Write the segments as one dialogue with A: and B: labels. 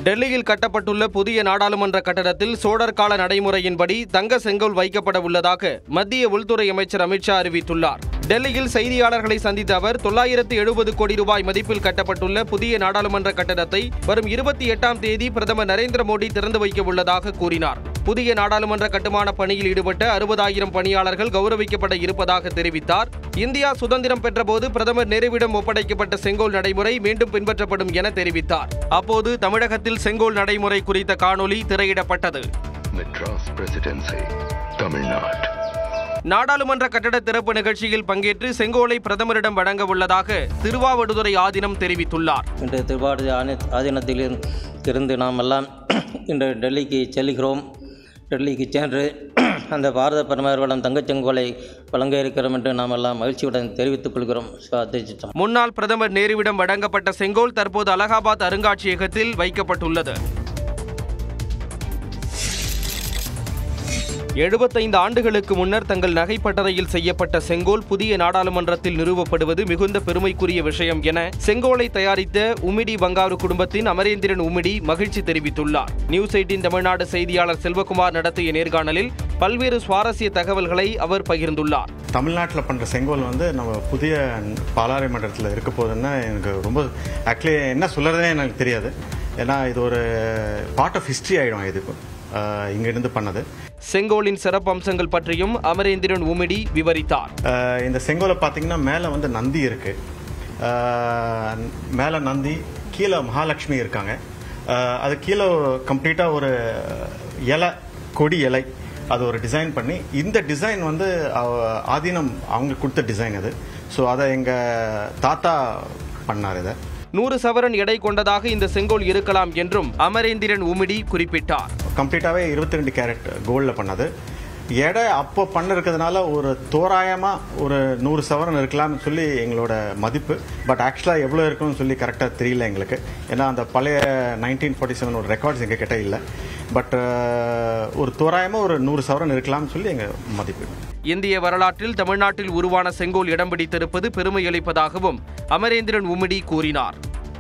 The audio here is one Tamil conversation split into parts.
A: டெல்லியில் கட்டப்பட்டுள்ள புதிய நாடாளுமன்ற கட்டடத்தில் சோழர் கால நடைமுறையின்படி தங்க செங்கோல் வைக்கப்பட உள்ளதாக மத்திய உள்துறை அமைச்சர் அமித்ஷா அறிவித்துள்ளார் டெல்லியில் செய்தியாளர்களை சந்தித்த அவர் தொள்ளாயிரத்து எழுபது கோடி ரூபாய் மதிப்பில் கட்டப்பட்டுள்ள புதிய நாடாளுமன்ற கட்டடத்தை வரும் இருபத்தி எட்டாம் தேதி பிரதமர் நரேந்திர மோடி திறந்து வைக்க உள்ளதாக கூறினார் புதிய நாடாளுமன்ற கட்டுமான பணியில் ஈடுபட்ட அறுபதாயிரம் பணியாளர்கள் கௌரவிக்கப்பட இருப்பதாக தெரிவித்தார் இந்தியா சுதந்திரம் பெற்றபோது பிரதமர் நேருவிடம் ஒப்படைக்கப்பட்ட செங்கோல் நடைமுறை மீண்டும் பின்பற்றப்படும் என தெரிவித்தார் அப்போது தமிழகத்தில் செங்கோல் நடைமுறை குறித்த காணொலி திரையிடப்பட்டது
B: Madras Presidency, Tamil Nadu.
A: நாடாளுமன்ற கட்டட திறப்பு நிகழ்ச்சியில் பங்கேற்று செங்கோலை பிரதமரிடம் வழங்க உள்ளதாக திருவாவடுதுறை ஆதீனம் தெரிவித்துள்ளார்
C: இன்று திருவாரூர் ஆணி ஆதீனத்தில் இருந்து நாம் எல்லாம் இன்று டெல்லிக்கு செல்கிறோம் டெல்லிக்கு சென்று அந்த பாரத பிரதமர்களிடம் தங்கச் செங்கோலை வழங்க இருக்கிறோம் என்று நாம் எல்லாம் மகிழ்ச்சியுடன் தெரிவித்துக் கொள்கிறோம் சுவாதிச்சித்தம்
A: முன்னாள் பிரதமர் நேருவிடம் வழங்கப்பட்ட செங்கோல் தற்போது அலகாபாத் அருங்காட்சியகத்தில் வைக்கப்பட்டுள்ளது எழுபத்தைந்து ஆண்டுகளுக்கு முன்னர் தங்கள் நகைப்பட்டறையில் செய்யப்பட்ட செங்கோல் புதிய நாடாளுமன்றத்தில் நிறுவப்படுவது மிகுந்த பெருமைக்குரிய விஷயம் என செங்கோலை தயாரித்த உமிடி பங்காரு குடும்பத்தின் அமரேந்திரன் உமிடி மகிழ்ச்சி தெரிவித்துள்ளார் நியூஸ் எயிட்டின் தமிழ்நாடு செய்தியாளர் செல்வகுமார் நடத்திய நேர்காணலில் பல்வேறு சுவாரஸ்ய தகவல்களை அவர் பகிர்ந்துள்ளார்
D: தமிழ்நாட்டில் பண்ணுற செங்கோல் வந்து நம்ம புதிய பாராளுமன்றத்தில் இருக்க போகுதுன்னா எனக்கு ரொம்ப ஆக்சுவலி என்ன சொல்கிறதே எனக்கு தெரியாது ஏன்னா இது ஒரு பார்ட் ஆஃப் ஹிஸ்ட்ரி ஆகிடும் இது ஆஹ் இங்கிருந்து பண்ணது
A: செங்கோலின் சிறப்பு அம்சங்கள் பற்றியும் அமரேந்திரன் உமிடி விவரித்தார்
D: ஆஹ் இந்த செங்கோலை பார்த்தீங்கன்னா மேலே வந்து நந்தி இருக்கு ஆஹ் மேலே நந்தி கீழே மகாலட்சுமி இருக்காங்க ஆஹ் அது கீழே கம்ப்ளீட்டாக ஒரு இலை கொடி இலை அது ஒரு டிசைன் பண்ணி இந்த டிசைன் வந்து அவ- ஆதீனம் அவங்க கொடுத்த டிசைன் அது ஸோ அதை எங்கள் தாத்தா பண்ணார் இதை
A: நூறு சவரன் எடை கொண்டதாக இந்த செங்கோல் இருக்கலாம் என்றும் அமரேந்திரன் உமிடி குறிப்பிட்டார்
D: கம்ப்ளீட்டாகவே இருபத்தி ரெண்டு கேரட் கோல்டில் பண்ணது எடை அப்போ பண்ண இருக்கிறதுனால ஒரு தோராயமாக ஒரு நூறு சவரன் இருக்கலாம்னு சொல்லி எங்களோட மதிப்பு பட் ஆக்சுவலாக எவ்வளோ இருக்கும்னு சொல்லி கரெக்டாக தெரியல எங்களுக்கு ஏன்னா அந்த பழைய நைன்டீன் ஃபார்ட்டி செவனோட ரெக்கார்ட்ஸ் எங்கள் கிட்ட இல்லை பட் ஒரு தோராயமாக ஒரு நூறு சவரன் இருக்கலாம்னு சொல்லி எங்கள் மதிப்பு
A: இந்திய வரலாற்றில் தமிழ்நாட்டில் உருவான செங்கோல் இடம் பிடித்திருப்பது பெருமையளிப்பதாகவும் அமரேந்திரன் உமிடி கூறினார்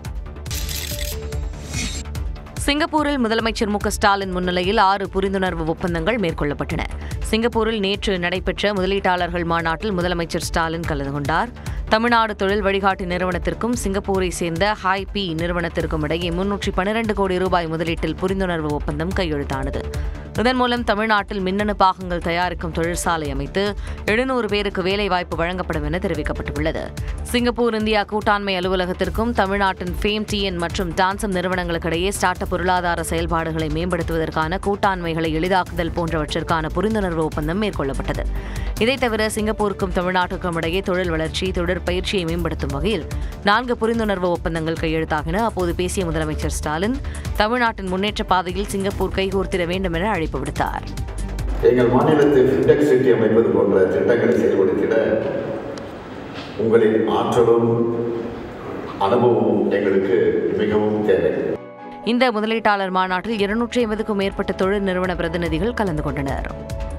E: சிங்கப்பூரில் முதலமைச்சர் மு க ஸ்டாலின் முன்னிலையில் ஆறு புரிந்துணர்வு ஒப்பந்தங்கள் மேற்கொள்ளப்பட்டன சிங்கப்பூரில் நேற்று நடைபெற்ற முதலீட்டாளர்கள் மாநாட்டில் முதலமைச்சர் ஸ்டாலின் கலந்து கொண்டார் தமிழ்நாடு தொழில் வழிகாட்டி நிறுவனத்திற்கும் சிங்கப்பூரை சேர்ந்த ஹாய் பி நிறுவனத்திற்கும் இடையே முன்னூற்றி பன்னிரண்டு கோடி ரூபாய் முதலீட்டில் புரிந்துணர்வு ஒப்பந்தம் கையெழுத்தானது இதன் மூலம் தமிழ்நாட்டில் மின்னணு பாகங்கள் தயாரிக்கும் தொழிற்சாலை அமைத்து எழுநூறு பேருக்கு வேலைவாய்ப்பு வழங்கப்படும் என தெரிவிக்கப்பட்டுள்ளது சிங்கப்பூர் இந்தியா கூட்டாண்மை அலுவலகத்திற்கும் தமிழ்நாட்டின் ஃபேம் டிஎன் மற்றும் டான்சம் நிறுவனங்களுக்கிடையே ஸ்டார்ட் அப் பொருளாதார செயல்பாடுகளை மேம்படுத்துவதற்கான கூட்டாண்மைகளை எளிதாக்குதல் போன்றவற்றிற்கான புரிந்துணர்வு ஒப்பந்தம் மேற்கொள்ளப்பட்டது இதைத் தவிர சிங்கப்பூருக்கும் தமிழ்நாட்டுக்கும் இடையே தொழில் வளர்ச்சி தொழிற்பயிற்சியை மேம்படுத்தும் வகையில் நான்கு புரிந்துணர்வு ஒப்பந்தங்கள் கையெழுத்தாகின அப்போது பேசிய முதலமைச்சர் ஸ்டாலின் தமிழ்நாட்டின் முன்னேற்ற பாதையில் சிங்கப்பூர் கைகோர்த்திட வேண்டும் என அழைப்பு விடுத்தார்
F: எங்கள் மாநிலத்தில் ஃபின்டெக் சிட்டி அமைப்பது போன்ற திட்டங்களை செயல்படுத்திட உங்களின் ஆற்றலும் அனுபவமும் எங்களுக்கு மிகவும் தேவை
E: இந்த முதலீட்டாளர் மாநாட்டில் இருநூற்றி ஐம்பதுக்கும் மேற்பட்ட தொழில் நிறுவன பிரதிநிதிகள் கலந்து கொண்டனர்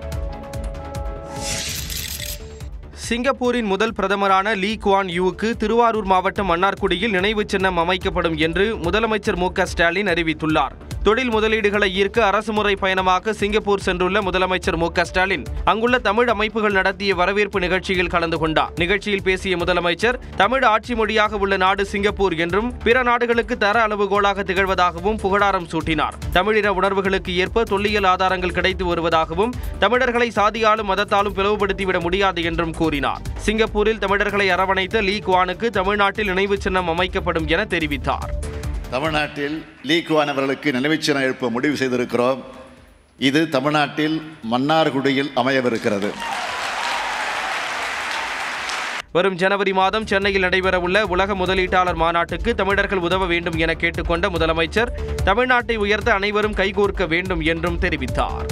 A: சிங்கப்பூரின் முதல் பிரதமரான லீ குவான் யூவுக்கு திருவாரூர் மாவட்டம் மன்னார்குடியில் நினைவுச் சின்னம் அமைக்கப்படும் என்று முதலமைச்சர் மு க ஸ்டாலின் அறிவித்துள்ளார் தொழில் முதலீடுகளை ஈர்க்க அரசுமுறை பயணமாக சிங்கப்பூர் சென்றுள்ள முதலமைச்சர் மு க ஸ்டாலின் அங்குள்ள தமிழ் அமைப்புகள் நடத்திய வரவேற்பு நிகழ்ச்சியில் கலந்து கொண்டார் நிகழ்ச்சியில் பேசிய முதலமைச்சர் தமிழ் ஆட்சி மொழியாக உள்ள நாடு சிங்கப்பூர் என்றும் பிற நாடுகளுக்கு தர அளவுகோலாக திகழ்வதாகவும் புகழாரம் சூட்டினார் தமிழின உணர்வுகளுக்கு ஏற்ப தொல்லியல் ஆதாரங்கள் கிடைத்து வருவதாகவும் தமிழர்களை சாதியாலும் மதத்தாலும் பிளவுபடுத்திவிட முடியாது என்றும் கூறினார் சிங்கப்பூரில் தமிழர்களை அரவணைத்த லீ குவானுக்கு தமிழ்நாட்டில் நினைவுச் சின்னம் அமைக்கப்படும் என தெரிவித்தார்
F: தமிழ்நாட்டில் லீ குவான் அவர்களுக்கு நினைவுச்சின்னம் எழுப்ப முடிவு செய்திருக்கிறோம் இது தமிழ்நாட்டில் மன்னார்குடியில் அமையவிருக்கிறது
A: வரும் ஜனவரி மாதம் சென்னையில் நடைபெறவுள்ள உலக முதலீட்டாளர் மாநாட்டுக்கு தமிழர்கள் உதவ வேண்டும் என கேட்டுக்கொண்ட முதலமைச்சர் தமிழ்நாட்டை உயர்த்த அனைவரும் கைகோர்க்க வேண்டும் என்றும் தெரிவித்தார்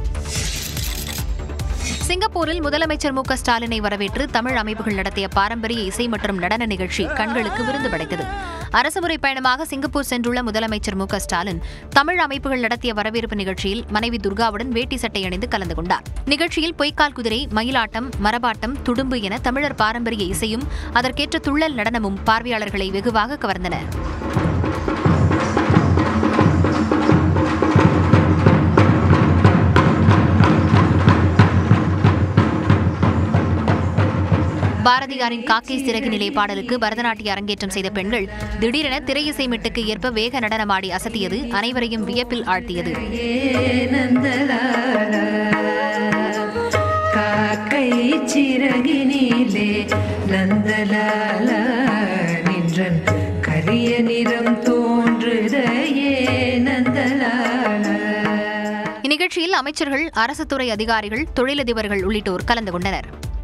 G: சிங்கப்பூரில் முதலமைச்சர் மு க ஸ்டாலினை வரவேற்று தமிழ் அமைப்புகள் நடத்திய பாரம்பரிய இசை மற்றும் நடன நிகழ்ச்சி கண்களுக்கு விருந்து படைத்தது அரசுமுறை பயணமாக சிங்கப்பூர் சென்றுள்ள முதலமைச்சர் மு க ஸ்டாலின் தமிழ் அமைப்புகள் நடத்திய வரவேற்பு நிகழ்ச்சியில் மனைவி துர்காவுடன் வேட்டி சட்டை அணிந்து கலந்து கொண்டார் நிகழ்ச்சியில் பொய்க்கால் குதிரை மயிலாட்டம் மரபாட்டம் துடும்பு என தமிழர் பாரம்பரிய இசையும் அதற்கேற்ற துள்ளல் நடனமும் பார்வையாளர்களை வெகுவாக கவர்ந்தன பாரதியாரின் காக்கை சிறகு நிலை பாடலுக்கு பரதநாட்டிய அரங்கேற்றம் செய்த பெண்கள் திடீரென திரையிசை மெட்டுக்கு ஏற்ப வேக நடனமாடி அசத்தியது அனைவரையும் வியப்பில் ஆழ்த்தியது
H: காக்கை சிறகினிலே நந்தலால நின்றன் கரிய நிறம் தோன்றுதையே நந்தலால
G: இந்நிகழ்ச்சியில் அமைச்சர்கள் அரசு துறை அதிகாரிகள் தொழிலதிபர்கள் உள்ளிட்டோர் கலந்து கொண்டனர்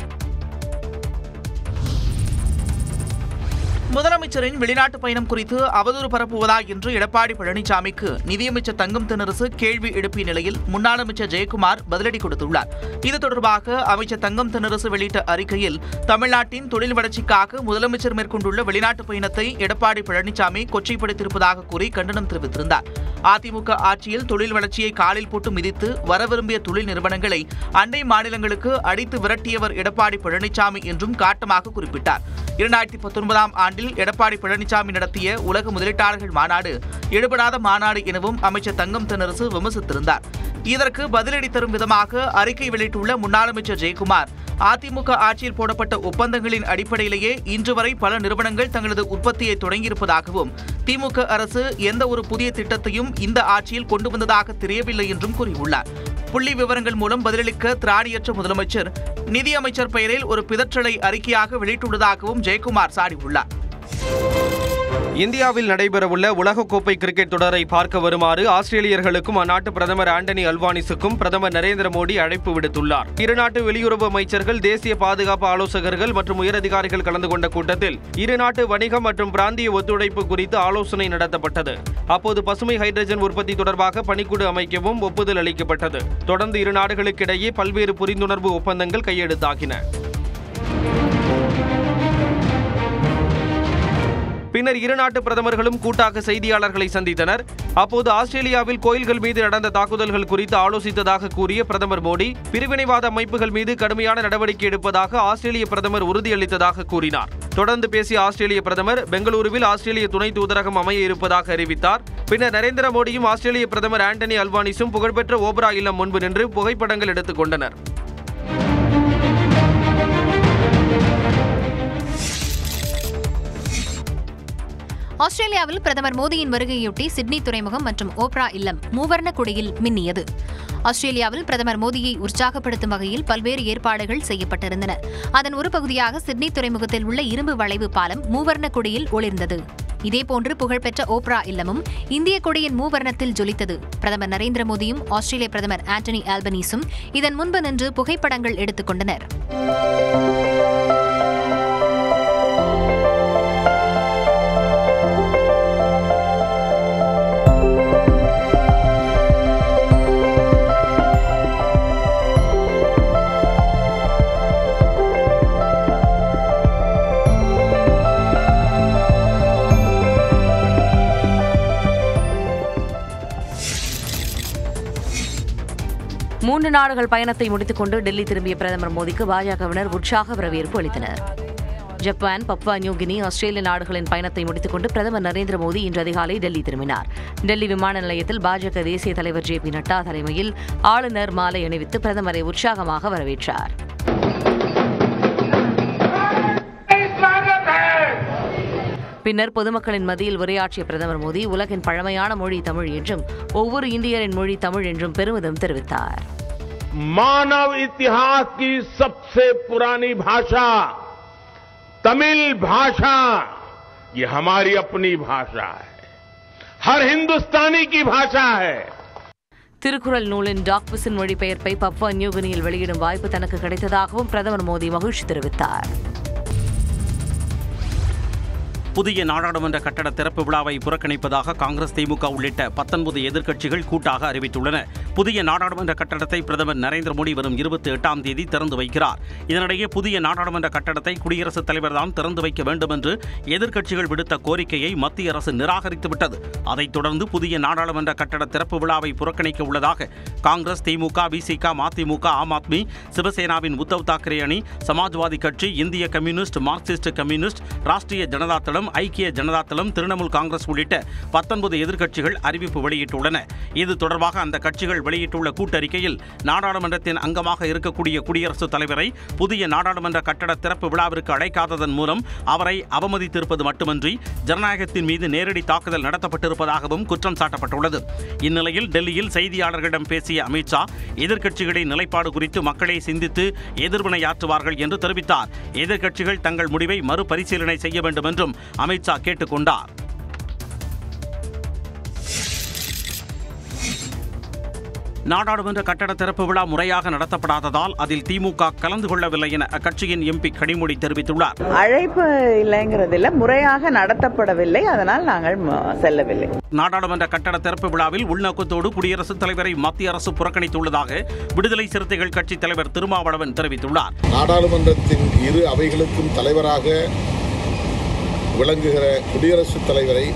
I: முதலமைச்சரின் வெளிநாட்டு பயணம் குறித்து அவதூறு பரப்புவதா என்று எடப்பாடி பழனிசாமிக்கு நிதியமைச்சர் தங்கம் தென்னரசு கேள்வி எழுப்பிய நிலையில் முன்னாள் அமைச்சர் ஜெயக்குமார் பதிலடி கொடுத்துள்ளார் இது தொடர்பாக அமைச்சர் தங்கம் தென்னரசு வெளியிட்ட அறிக்கையில் தமிழ்நாட்டின் தொழில் வளர்ச்சிக்காக முதலமைச்சர் மேற்கொண்டுள்ள வெளிநாட்டு பயணத்தை எடப்பாடி பழனிசாமி கொச்சைப்படுத்தியிருப்பதாக கூறி கண்டனம் தெரிவித்திருந்தார் அதிமுக ஆட்சியில் தொழில் வளர்ச்சியை காலில் போட்டு மிதித்து வர விரும்பிய தொழில் நிறுவனங்களை அண்டை மாநிலங்களுக்கு அடித்து விரட்டியவர் எடப்பாடி பழனிசாமி என்றும் காட்டமாக குறிப்பிட்டார் இரண்டாயிரத்தி பத்தொன்பதாம் ஆண்டில் எடப்பாடி பழனிசாமி நடத்திய உலக முதலீட்டாளர்கள் மாநாடு எடுபடாத மாநாடு எனவும் அமைச்சர் தங்கம் தென்னரசு விமர்சித்திருந்தார் இதற்கு பதிலடி தரும் விதமாக அறிக்கை வெளியிட்டுள்ள முன்னாள் அமைச்சர் ஜெயக்குமார் அதிமுக ஆட்சியில் போடப்பட்ட ஒப்பந்தங்களின் அடிப்படையிலேயே இன்று வரை பல நிறுவனங்கள் தங்களது உற்பத்தியை தொடங்கியிருப்பதாகவும் திமுக அரசு எந்த ஒரு புதிய திட்டத்தையும் இந்த ஆட்சியில் கொண்டு வந்ததாக தெரியவில்லை என்றும் கூறியுள்ளார் புள்ளி விவரங்கள் மூலம் பதிலளிக்க திராணியற்ற முதலமைச்சர் நிதியமைச்சர் பெயரில் ஒரு பிதற்றலை அறிக்கையாக வெளியிட்டுள்ளதாகவும் ஜெயக்குமார் சாடியுள்ளார்
A: இந்தியாவில் நடைபெறவுள்ள உலகக்கோப்பை கிரிக்கெட் தொடரை பார்க்க வருமாறு ஆஸ்திரேலியர்களுக்கும் அந்நாட்டு பிரதமர் ஆண்டனி அல்வானிஸுக்கும் பிரதமர் நரேந்திர மோடி அழைப்பு விடுத்துள்ளார் இருநாட்டு வெளியுறவு அமைச்சர்கள் தேசிய பாதுகாப்பு ஆலோசகர்கள் மற்றும் உயரதிகாரிகள் கலந்து கொண்ட கூட்டத்தில் இருநாட்டு வணிகம் மற்றும் பிராந்திய ஒத்துழைப்பு குறித்து ஆலோசனை நடத்தப்பட்டது அப்போது பசுமை ஹைட்ரஜன் உற்பத்தி தொடர்பாக பணிக்குழு அமைக்கவும் ஒப்புதல் அளிக்கப்பட்டது தொடர்ந்து இரு நாடுகளுக்கிடையே பல்வேறு புரிந்துணர்வு ஒப்பந்தங்கள் கையெழுத்தாகின பின்னர் இரு நாட்டு பிரதமர்களும் கூட்டாக செய்தியாளர்களை சந்தித்தனர் அப்போது ஆஸ்திரேலியாவில் கோயில்கள் மீது நடந்த தாக்குதல்கள் குறித்து ஆலோசித்ததாக கூறிய பிரதமர் மோடி பிரிவினைவாத அமைப்புகள் மீது கடுமையான நடவடிக்கை எடுப்பதாக ஆஸ்திரேலிய பிரதமர் உறுதியளித்ததாக கூறினார் தொடர்ந்து பேசிய ஆஸ்திரேலிய பிரதமர் பெங்களூருவில் ஆஸ்திரேலிய துணை தூதரகம் அமைய இருப்பதாக அறிவித்தார் பின்னர் நரேந்திர மோடியும் ஆஸ்திரேலிய பிரதமர் ஆண்டனி அல்வானிஸும் புகழ்பெற்ற ஓபரா இல்லம் முன்பு நின்று புகைப்படங்கள் எடுத்துக் கொண்டனர்
G: ஆஸ்திரேலியாவில் பிரதமர் மோடியின் வருகையொட்டி சிட்னி துறைமுகம் மற்றும் ஓப்ரா இல்லம் மூவர்ண கொடியில் மின்னியது ஆஸ்திரேலியாவில் பிரதமர் மோடியை உற்சாகப்படுத்தும் வகையில் பல்வேறு ஏற்பாடுகள் செய்யப்பட்டிருந்தன அதன் ஒரு பகுதியாக சிட்னி துறைமுகத்தில் உள்ள இரும்பு வளைவு பாலம் மூவர்ண கொடியில் ஒளிர்ந்தது இதேபோன்று புகழ்பெற்ற ஓப்ரா இல்லமும் இந்திய கொடியின் மூவர்ணத்தில் ஜொலித்தது பிரதமர் நரேந்திர மோடியும் ஆஸ்திரேலிய பிரதமர் ஆண்டனி ஆல்பனீஸும் இதன் முன்பு நின்று புகைப்படங்கள் எடுத்துக் கொண்டனர்
E: மூன்று நாடுகள் பயணத்தை முடித்துக்கொண்டு டெல்லி திரும்பிய பிரதமர் மோடிக்கு பாஜகவினர் உற்சாக வரவேற்பு அளித்தனர் ஜப்பான் பப்வா நியூகினி ஆஸ்திரேலிய நாடுகளின் பயணத்தை முடித்துக்கொண்டு பிரதமர் நரேந்திர மோடி இன்று அதிகாலை டெல்லி திரும்பினார் டெல்லி விமான நிலையத்தில் பாஜக தேசிய தலைவர் ஜே பி நட்டா தலைமையில் ஆளுநர் மாலை அணிவித்து பிரதமரை உற்சாகமாக வரவேற்றார் பின்னர் பொதுமக்களின் மத்தியில் உரையாற்றிய பிரதமர் மோடி உலகின் பழமையான மொழி தமிழ் என்றும் ஒவ்வொரு இந்தியரின் மொழி தமிழ் என்றும் பெருமிதம் தெரிவித்தார்
J: मानव इतिहास की सबसे पुरानी भाषा तमिल भाषा ये हमारी अपनी भाषा है हर हिंदुस्तानी की भाषा है
E: திருக்குறள் நூலின் டாக்பிஸின் மொழிபெயர்ப்பை பப்வா நியூகினியில் வெளியிடும் வாய்ப்பு தனக்கு கிடைத்ததாகவும் பிரதமர் மோடி மகிழ்ச்சி தெரிவித்தார்
K: புதிய நாடாளுமன்ற கட்டட திறப்பு விழாவை புறக்கணிப்பதாக காங்கிரஸ் திமுக உள்ளிட்ட பத்தொன்பது எதிர்க்கட்சிகள் கூட்டாக அறிவித்துள்ளன புதிய நாடாளுமன்ற கட்டடத்தை பிரதமர் நரேந்திர மோடி வரும் இருபத்தி எட்டாம் தேதி திறந்து வைக்கிறார் இதனிடையே புதிய நாடாளுமன்ற கட்டடத்தை குடியரசுத் தலைவர் தான் திறந்து வைக்க வேண்டும் என்று எதிர்க்கட்சிகள் விடுத்த கோரிக்கையை மத்திய அரசு நிராகரித்துவிட்டது அதைத் தொடர்ந்து புதிய நாடாளுமன்ற கட்டட திறப்பு விழாவை புறக்கணிக்க உள்ளதாக காங்கிரஸ் திமுக விசிக மதிமுக ஆம் ஆத்மி சிவசேனாவின் உத்தவ் தாக்கரே அணி சமாஜ்வாதி கட்சி இந்திய communist Marxist communist Rashtriya Janata தளம் தளம் ஐக்கிய ஜனதா தளம் திரிணாமுல் காங்கிரஸ் உள்ளிட்ட பத்தொன்பது எதிர்க்கட்சிகள் அறிவிப்பு வெளியிட்டுள்ளன இது தொடர்பாக அந்த கட்சிகள் வெளியிட்டுள்ள கூட்டறிக்கையில் நாடாளுமன்றத்தின் அங்கமாக இருக்கக்கூடிய குடியரசுத் தலைவரை புதிய நாடாளுமன்ற கட்டட திறப்பு விழாவிற்கு அழைக்காததன் மூலம் அவரை அவமதித்திருப்பது மட்டுமன்றி ஜனநாயகத்தின் மீது நேரடி தாக்குதல் நடத்தப்பட்டிருப்பதாகவும் குற்றம் சாட்டப்பட்டுள்ளது இந்நிலையில் டெல்லியில் செய்தியாளர்களிடம் பேசிய அமித்ஷா எதிர்க்கட்சிகளின் நிலைப்பாடு குறித்து மக்களே சிந்தித்து எதிர்வினையாற்றுவார்கள் என்று தெரிவித்தார் எதிர்க்கட்சிகள் தங்கள் முடிவை மறுபரிசீலனை செய்ய வேண்டும் என்றும் அமித்ஷா கேட்டுக்கொண்டார் நாடாளுமன்ற கட்டட திறப்பு விழா முறையாக நடத்தப்படாததால் அதில் திமுக கலந்து கொள்ளவில்லை என அக்கட்சியின் எம்பி கனிமொழி தெரிவித்துள்ளார்
L: அழைப்பு இல்லைங்கிறதில்ல முறையாக நடத்தப்படவில்லை அதனால் நாங்கள் ம- செல்லவில்லை
K: நாடாளுமன்ற கட்டட திறப்பு விழாவில் உள்நோக்கத்தோடு குடியரசுத் தலைவரை மத்திய அரசு புறக்கணித்துள்ளதாக விடுதலை சிறுத்தைகள் கட்சித் தலைவர் திருமாவளவன் தெரிவித்துள்ளார்
M: நாடாளுமன்றத்தின் இரு அவைகளுக்கும் தலைவராக விளங்குகிற குடியரசுத் தலைவரை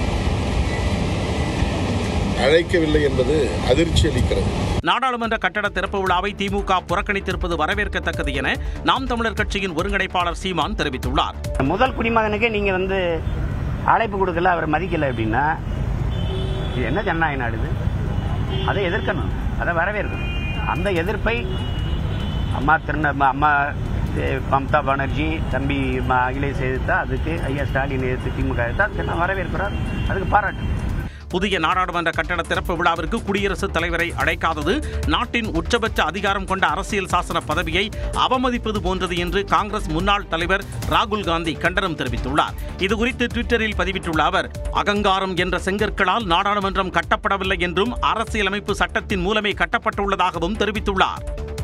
M: அழைக்கவில்லை என்பது அதிர்ச்சி அளிக்கிறது
K: நாடாளுமன்ற கட்டட திறப்பு விழாவை திமுக புறக்கணித்திருப்பது வரவேற்கத்தக்கது என நாம் தமிழர் கட்சியின் ஒருங்கிணைப்பாளர் சீமான் தெரிவித்துள்ளார்
N: முதல் குடிமகனுக்கே நீங்க வந்து அழைப்பு கொடுக்கல அவர் மதிக்கல அப்படின்னா இது என்ன ஜனநாயக நாடு இது அதை எதிர்க்கணும் அதை வரவேற்கணும் அந்த எதிர்ப்பை அம்மா திருந அம்மா அஹ், மம்தா பானர்ஜி தம்பி ம- அகிலேஷ் எதிர்த்தா அதுக்கு ஐயா ஸ்டாலின் எதிர்த்து திமுக எதிர்த்தா அதுக்கு நான் வரவேற்கிறார் அதுக்கு பாராட்டு
K: புதிய நாடாளுமன்ற கட்டட திறப்பு விழாவிற்கு குடியரசுத் தலைவரை அழைக்காதது நாட்டின் உச்சபட்ச அதிகாரம் கொண்ட அரசியல் சாசன பதவியை அவமதிப்பது போன்றது என்று காங்கிரஸ் முன்னாள் தலைவர் ராகுல் காந்தி கண்டனம் தெரிவித்துள்ளார் இதுகுறித்து ட்விட்டரில் பதிவிட்டுள்ள அவர் அகங்காரம் என்ற செங்கற்களால் நாடாளுமன்றம் கட்டப்படவில்லை என்றும் அரசியலமைப்பு சட்டத்தின் மூலமே கட்டப்பட்டுள்ளதாகவும் தெரிவித்துள்ளார்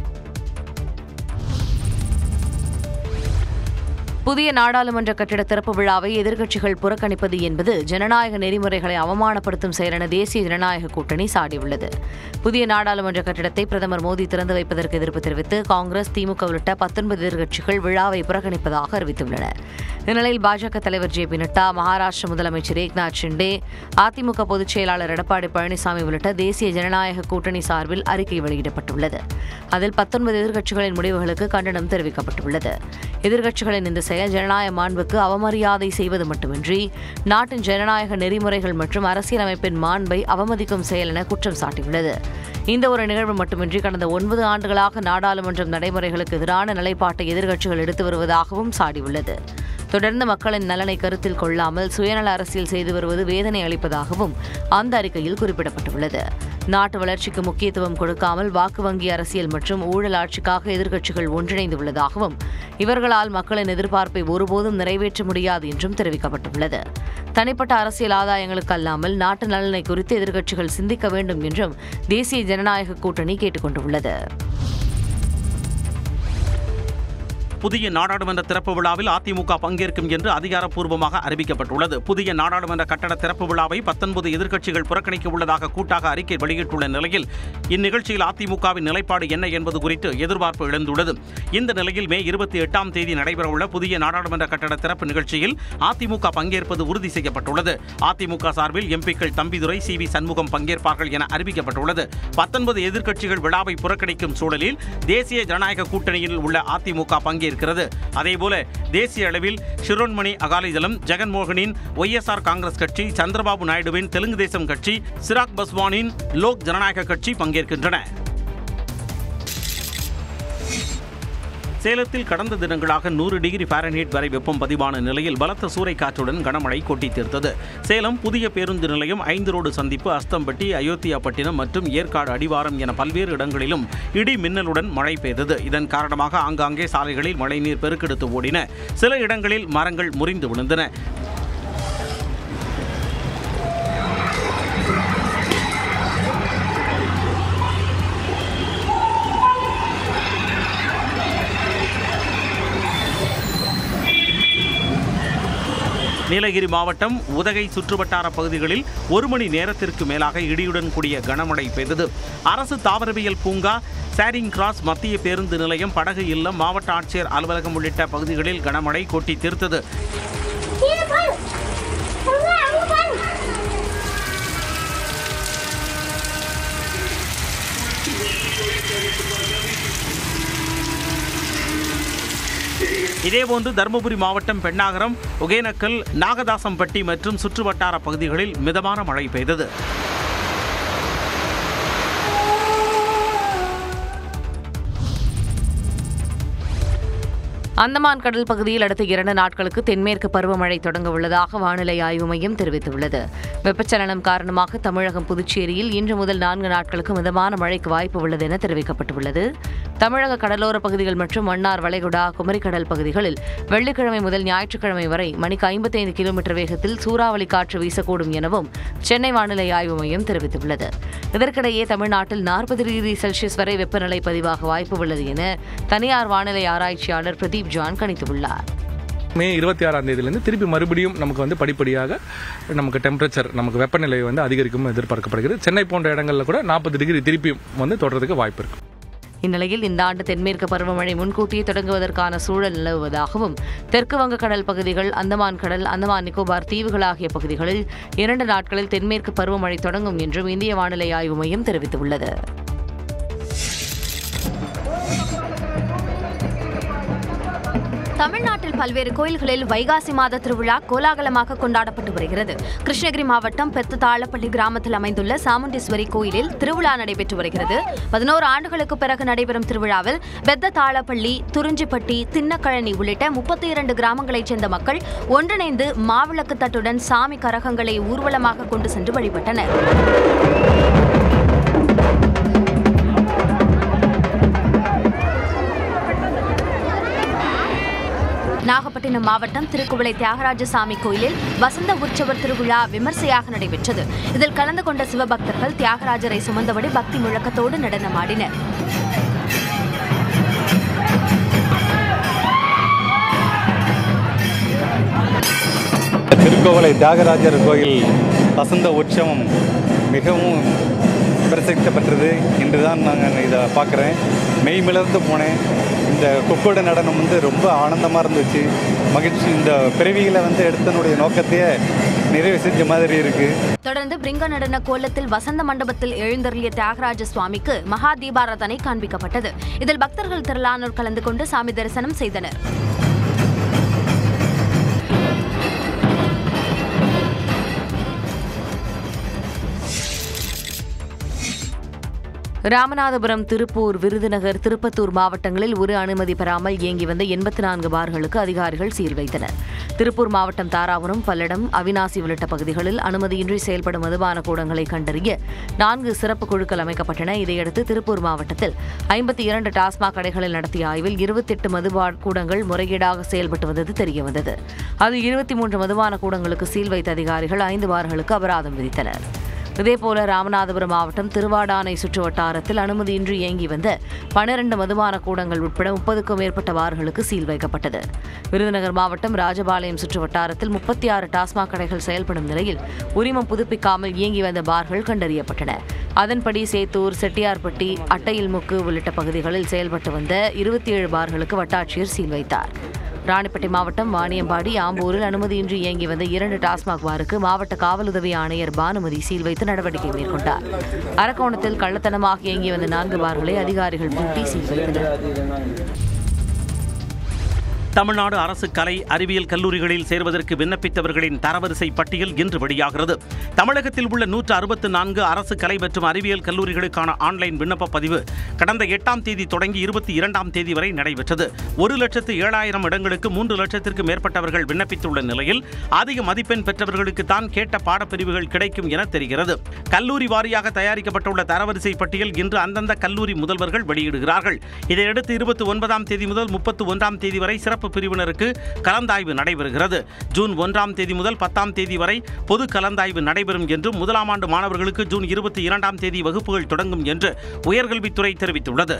E: புதிய நாடாளுமன்ற கட்டிட திறப்பு விழாவை எதிர்க்கட்சிகள் புறக்கணிப்பது என்பது ஜனநாயக நெறிமுறைகளை அவமானப்படுத்தும் செயல் என தேசிய ஜனநாயக கூட்டணி சாடியுள்ளது புதிய நாடாளுமன்ற கட்டிடத்தை பிரதமர் மோடி திறந்து வைப்பதற்கு எதிர்ப்பு தெரிவித்து காங்கிரஸ் திமுக உள்ளிட்ட பத்தொன்பது எதிர்க்கட்சிகள் விழாவை புறக்கணிப்பதாக அறிவித்துள்ளன இந்நிலையில் பாஜக தலைவர் ஜே பி நட்டா மகாராஷ்டிர முதலமைச்சர் ஏக்நாத் ஷிண்டே அதிமுக பொதுச் செயலாளர் எடப்பாடி பழனிசாமி உள்ளிட்ட தேசிய ஜனநாயக கூட்டணி சார்பில் அறிக்கை வெளியிடப்பட்டுள்ளது அதில் பத்தொன்பது எதிர்க்கட்சிகளின் முடிவுகளுக்கு கண்டனம் தெரிவிக்கப்பட்டுள்ளது எதிர்க்கட்சிகளின் இந்த செயல் ஜனநாயக மாண்புக்கு அவமரியாதை செய்வது மட்டுமின்றி நாட்டின் ஜனநாயக நெறிமுறைகள் மற்றும் அரசியலமைப்பின் மாண்பை அவமதிக்கும் செயல் என குற்றம் சாட்டியுள்ளது இந்த ஒரு நிகழ்வு மட்டுமின்றி கடந்த ஒன்பது ஆண்டுகளாக நாடாளுமன்றம் நடைமுறைகளுக்கு எதிரான நிலைப்பாட்டை எதிர்க்கட்சிகள் எடுத்து வருவதாகவும் சாடியுள்ளது தொடர்ந்து மக்களின் நலனை கருத்தில் கொள்ளாமல் சுயநல அரசியல் செய்து வருவது வேதனை அளிப்பதாகவும் அந்த அறிக்கையில் குறிப்பிடப்பட்டுள்ளது நாட்டு வளர்ச்சிக்கு முக்கியத்துவம் கொடுக்காமல் வாக்கு வங்கி அரசியல் மற்றும் ஊழல் ஆட்சிக்காக எதிர்க்கட்சிகள் ஒன்றிணைந்துள்ளதாகவும் இவர்களால் மக்களின் எதிர்பார்ப்பை ஒருபோதும் நிறைவேற்ற முடியாது என்றும் தெரிவிக்கப்பட்டுள்ளது தனிப்பட்ட அரசியல் ஆதாயங்களுக்கு அல்லாமல் நாட்டு நலனை குறித்து எதிர்க்கட்சிகள் சிந்திக்க வேண்டும் என்றும் தேசிய ஜனநாயக கூட்டணி கேட்டுக் கொண்டுள்ளது
K: புதிய நாடாளுமன்ற திறப்பு விழாவில் அதிமுக பங்கேற்கும் என்று அதிகாரப்பூர்வமாக அறிவிக்கப்பட்டுள்ளது புதிய நாடாளுமன்ற கட்டட திறப்பு விழாவை பத்தொன்பது எதிர்க்கட்சிகள் புறக்கணிக்க உள்ளதாக கூட்டாக அறிக்கை வெளியிட்டுள்ள நிலையில் இந்நிகழ்ச்சியில் அதிமுகவின் நிலைப்பாடு என்ன என்பது குறித்து எதிர்பார்ப்பு எழுந்துள்ளது இந்த நிலையில் மே இருபத்தி எட்டாம் தேதி நடைபெறவுள்ள புதிய நாடாளுமன்ற கட்டட திறப்பு நிகழ்ச்சியில் அதிமுக பங்கேற்பது உறுதி செய்யப்பட்டுள்ளது அதிமுக சார்பில் எம்பிக்கள் தம்பிதுரை சி வி சண்முகம் பங்கேற்பார்கள் என அறிவிக்கப்பட்டுள்ளது பத்தொன்பது எதிர்க்கட்சிகள் விழாவை புறக்கணிக்கும் சூழலில் தேசிய ஜனநாயக கூட்டணியில் உள்ள அதிமுக பங்கேற்கிறது அதேபோல தேசிய அளவில் ஷிரோன்மணி அகாலிதளம் ஜெகன்மோகனின் ஒய்எஸ்ஆர் காங்கிரஸ் கட்சி சந்திரபாபு நாயுடுவின் தெலுங்கு தேசம் கட்சி சிராக் பஸ்வானின் லோக் ஜனநாயக கட்சி பங்கேற்கின்றன சேலத்தில் கடந்த தினங்களாக நூறு டிகிரி ஃபாரன்ஹீட் வரை வெப்பம் பதிவான நிலையில் பலத்த சூறைக்காற்றுடன் கனமழை கொட்டி தீர்த்தது சேலம் புதிய பேருந்து நிலையம் ஐந்து ரோடு சந்திப்பு அஸ்தம்பட்டி அயோத்தியாப்பட்டினம் மற்றும் ஏற்காடு அடிவாரம் என பல்வேறு இடங்களிலும் இடி மின்னலுடன் மழை பெய்தது இதன் காரணமாக ஆங்காங்கே சாலைகளில் மழைநீர் பெருக்கெடுத்து ஓடின சில இடங்களில் மரங்கள் முறிந்து விழுந்தன நீலகிரி மாவட்டம் உதகை சுற்றுவட்டார பகுதிகளில் ஒரு மணி நேரத்திற்கு மேலாக இடியுடன் கூடிய கனமழை பெய்தது அரசு தாவரவியல் பூங்கா சாரிங் கிராஸ் மத்திய பேருந்து நிலையம் படகு இல்லம் மாவட்ட ஆட்சியர் அலுவலகம் உள்ளிட்ட பகுதிகளில் கனமழை கொட்டி தீர்த்தது இதேபோன்று தருமபுரி மாவட்டம் பெண்ணாகரம் ஒகேனக்கல் நாகதாசம்பட்டி மற்றும் சுற்றுவட்டார பகுதிகளில் மிதமான மழை பெய்தது
E: அந்தமான் கடல் பகுதியில் அடுத்த இரண்டு நாட்களுக்கு தென்மேற்கு பருவமழை தொடங்க உள்ளதாக வானிலை ஆய்வு மையம் தெரிவித்துள்ளது வெப்பச்சலனம் காரணமாக தமிழகம் புதுச்சேரியில் இன்று முதல் நான்கு நாட்களுக்கு மிதமான மழைக்கு வாய்ப்பு உள்ளது என தெரிவிக்கப்பட்டுள்ளது தமிழக கடலோர பகுதிகள் மற்றும் மன்னார் வளைகுடா குமரிக்கடல் பகுதிகளில் வெள்ளிக்கிழமை முதல் ஞாயிற்றுக்கிழமை வரை மணிக்கு ஐம்பத்தைந்து கிலோமீட்டர் வேகத்தில் சூறாவளி காற்று வீசக்கூடும் எனவும் சென்னை வானிலை ஆய்வு மையம் தெரிவித்துள்ளது இதற்கிடையே தமிழ்நாட்டில் நாற்பது டிகிரி செல்சியஸ் வரை வெப்பநிலை பதிவாக வாய்ப்பு உள்ளது என தனியார் வானிலை ஆராய்ச்சியாளர் பிரதீப் ஜான் கணித்துள்ளார்
O: மே இருபத்தி ஆறாம் தேதியிலேருந்து திருப்பி மறுபடியும் நமக்கு வந்து படிப்படியாக நமக்கு டெம்பரேச்சர் நமக்கு வெப்பநிலை வந்து அதிகரிக்கும் எதிர்பார்க்கப்படுகிறது சென்னை போன்ற இடங்களில் கூட நாற்பது டிகிரி திருப்பி வந்து தொடர்றதுக்கு வாய்ப்பு இருக்கு
E: இந்நிலையில் இந்த ஆண்டு தென்மேற்கு பருவமழை முன்கூட்டியே தொடங்குவதற்கான சூழல் நிலவுவதாகவும் தெற்கு வங்கக்கடல் பகுதிகள் அந்தமான் கடல் அந்தமான் நிக்கோபார் தீவுகள் ஆகிய பகுதிகளில் இரண்டு நாட்களில் தென்மேற்கு பருவமழை தொடங்கும் என்றும் இந்திய வானிலை ஆய்வு மையம் தெரிவித்துள்ளது
G: தமிழ்நாட்டில் பல்வேறு கோயில்களில் வைகாசி மாத திருவிழா கோலாகலமாக கொண்டாடப்பட்டு வருகிறது கிருஷ்ணகிரி மாவட்டம் பெத்த தாளப்பள்ளி கிராமத்தில் அமைந்துள்ள சாமுண்டீஸ்வரி கோயிலில் திருவிழா நடைபெற்று வருகிறது பதினோரு ஆண்டுகளுக்கு பிறகு நடைபெறும் திருவிழாவில் பெத்த தாளப்பள்ளி துறிஞ்சிப்பட்டி தின்னக்கழனி உள்ளிட்ட முப்பத்தி இரண்டு கிராமங்களைச் சேர்ந்த மக்கள் ஒன்றிணைந்து மாவிளக்கு தட்டுடன் சாமி கரகங்களை ஊர்வலமாக கொண்டு சென்று வழிபட்டனர் நாகப்பட்டினம் மாவட்டம் திருக்குவளை தியாகராஜசாமி கோயிலில் வசந்த உற்சவர் திருவிழா விமர்சையாக நடைபெற்றது இதில் கலந்து கொண்ட சிவபக்தர்கள் தியாகராஜரை சுமந்தபடி பக்தி முழக்கத்தோடு நடனமாடினர்
P: திருக்கோவலை தியாகராஜர் கோயில் வசந்த உற்சவம் மிகவும் பிரசித்தி பெற்றது இன்று தான் நாங்கள் இதை பார்க்குறேன் மெய் மிளர்ந்து போனேன் இந்த கொக்கோட நடனம் வந்து ரொம்ப ஆனந்தமாக இருந்துச்சு மகிழ்ச்சி இந்த பிறவிகளை வந்து எடுத்தனுடைய நோக்கத்தையே நிறைவு செஞ்ச மாதிரி இருக்குது
G: தொடர்ந்து பிரிங்க நடன கோலத்தில் வசந்த மண்டபத்தில் எழுந்தருளிய தியாகராஜ சுவாமிக்கு மகா தீபாராதனை காண்பிக்கப்பட்டது இதில் பக்தர்கள் திரளானோர் கலந்து கொண்டு சாமி தரிசனம் செய்தனர்
E: ராமநாதபுரம் திருப்பூர் விருதுநகர் திருப்பத்தூர் மாவட்டங்களில் ஒரு அனுமதி பெறாமல் இயங்கி வந்த எண்பத்தி நான்கு பார்களுக்கு அதிகாரிகள் சீல் வைத்தனர் திருப்பூர் மாவட்டம் தாராபுரம் பல்லடம் அவினாசி உள்ளிட்ட பகுதிகளில் அனுமதியின்றி செயல்படும் மதுபான கூடங்களை கண்டறிய நான்கு சிறப்பு குழுக்கள் அமைக்கப்பட்டன இதையடுத்து திருப்பூர் மாவட்டத்தில் ஐம்பத்தி இரண்டு டாஸ்மாக் கடைகளில் நடத்திய ஆய்வில் இருபத்தெட்டு மதுபா கூடங்கள் முறைகேடாக செயல்பட்டு வந்தது தெரியவந்தது அதில் இருபத்தி மூன்று மதுபான கூடங்களுக்கு சீல் வைத்த அதிகாரிகள் ஐந்து பார்களுக்கு அபராதம் விதித்தனர் இதேபோல ராமநாதபுரம் மாவட்டம் திருவாடானை சுற்று வட்டாரத்தில் அனுமதியின்றி இயங்கி வந்த பனிரண்டு மதுபான கூடங்கள் உட்பட முப்பதுக்கும் மேற்பட்ட பார்களுக்கு சீல் வைக்கப்பட்டது விருதுநகர் மாவட்டம் ராஜபாளையம் சுற்று வட்டாரத்தில் முப்பத்தி ஆறு டாஸ்மாக் கடைகள் செயல்படும் நிலையில் உரிமம் புதுப்பிக்காமல் இயங்கி வந்த பார்கள் கண்டறியப்பட்டன அதன்படி சேத்தூர் செட்டியார்பட்டி அட்டையில்முக்கு உள்ளிட்ட பகுதிகளில் செயல்பட்டு வந்த இருபத்தி ஏழு பார்களுக்கு வட்டாட்சியர் சீல் வைத்தார் ராணிப்பேட்டை மாவட்டம் வாணியம்பாடி ஆம்பூரில் அனுமதியின்றி இயங்கி வந்த இரண்டு டாஸ்மாக் பாருக்கு மாவட்ட காவல் உதவி ஆணையர் பானுமதி சீல் வைத்து நடவடிக்கை மேற்கொண்டார் அரக்கோணத்தில் கள்ளத்தனமாக இயங்கி வந்த நான்கு பார்களை அதிகாரிகள் பூட்டி சீல் வைத்தனர்
K: தமிழ்நாடு அரசு கலை அறிவியல் கல்லூரிகளில் சேர்வதற்கு விண்ணப்பித்தவர்களின் தரவரிசை பட்டியல் இன்று வெளியாகிறது தமிழகத்தில் உள்ள நூற்று அறுபத்து நான்கு அரசு கலை மற்றும் அறிவியல் கல்லூரிகளுக்கான ஆன்லைன் விண்ணப்ப பதிவு கடந்த எட்டாம் தேதி தொடங்கி இருபத்தி இரண்டாம் தேதி வரை நடைபெற்றது ஒரு லட்சத்து ஏழாயிரம் இடங்களுக்கு மூன்று லட்சத்திற்கு மேற்பட்டவர்கள் விண்ணப்பித்துள்ள நிலையில் அதிக மதிப்பெண் பெற்றவர்களுக்கு தான் கேட்ட பாடப்பிரிவுகள் கிடைக்கும் என தெரிகிறது கல்லூரி வாரியாக தயாரிக்கப்பட்டுள்ள தரவரிசை பட்டியல் இன்று அந்தந்த கல்லூரி முதல்வர்கள் வெளியிடுகிறார்கள் இதையடுத்து இருபத்தி ஒன்பதாம் தேதி முதல் முப்பத்தி ஒன்றாம் தேதி வரை சிறப்பு பிரிவினருக்கு கலந்தாய்வு நடைபெறுகிறது ஜூன் ஒன்றாம் தேதி முதல் பத்தாம் தேதி வரை பொது கலந்தாய்வு நடைபெறும் என்றும் முதலாம் ஆண்டு மாணவர்களுக்கு ஜூன் இருபத்தி இரண்டாம் தேதி வகுப்புகள் தொடங்கும் என்று உயர்கல்வித்துறை தெரிவித்துள்ளது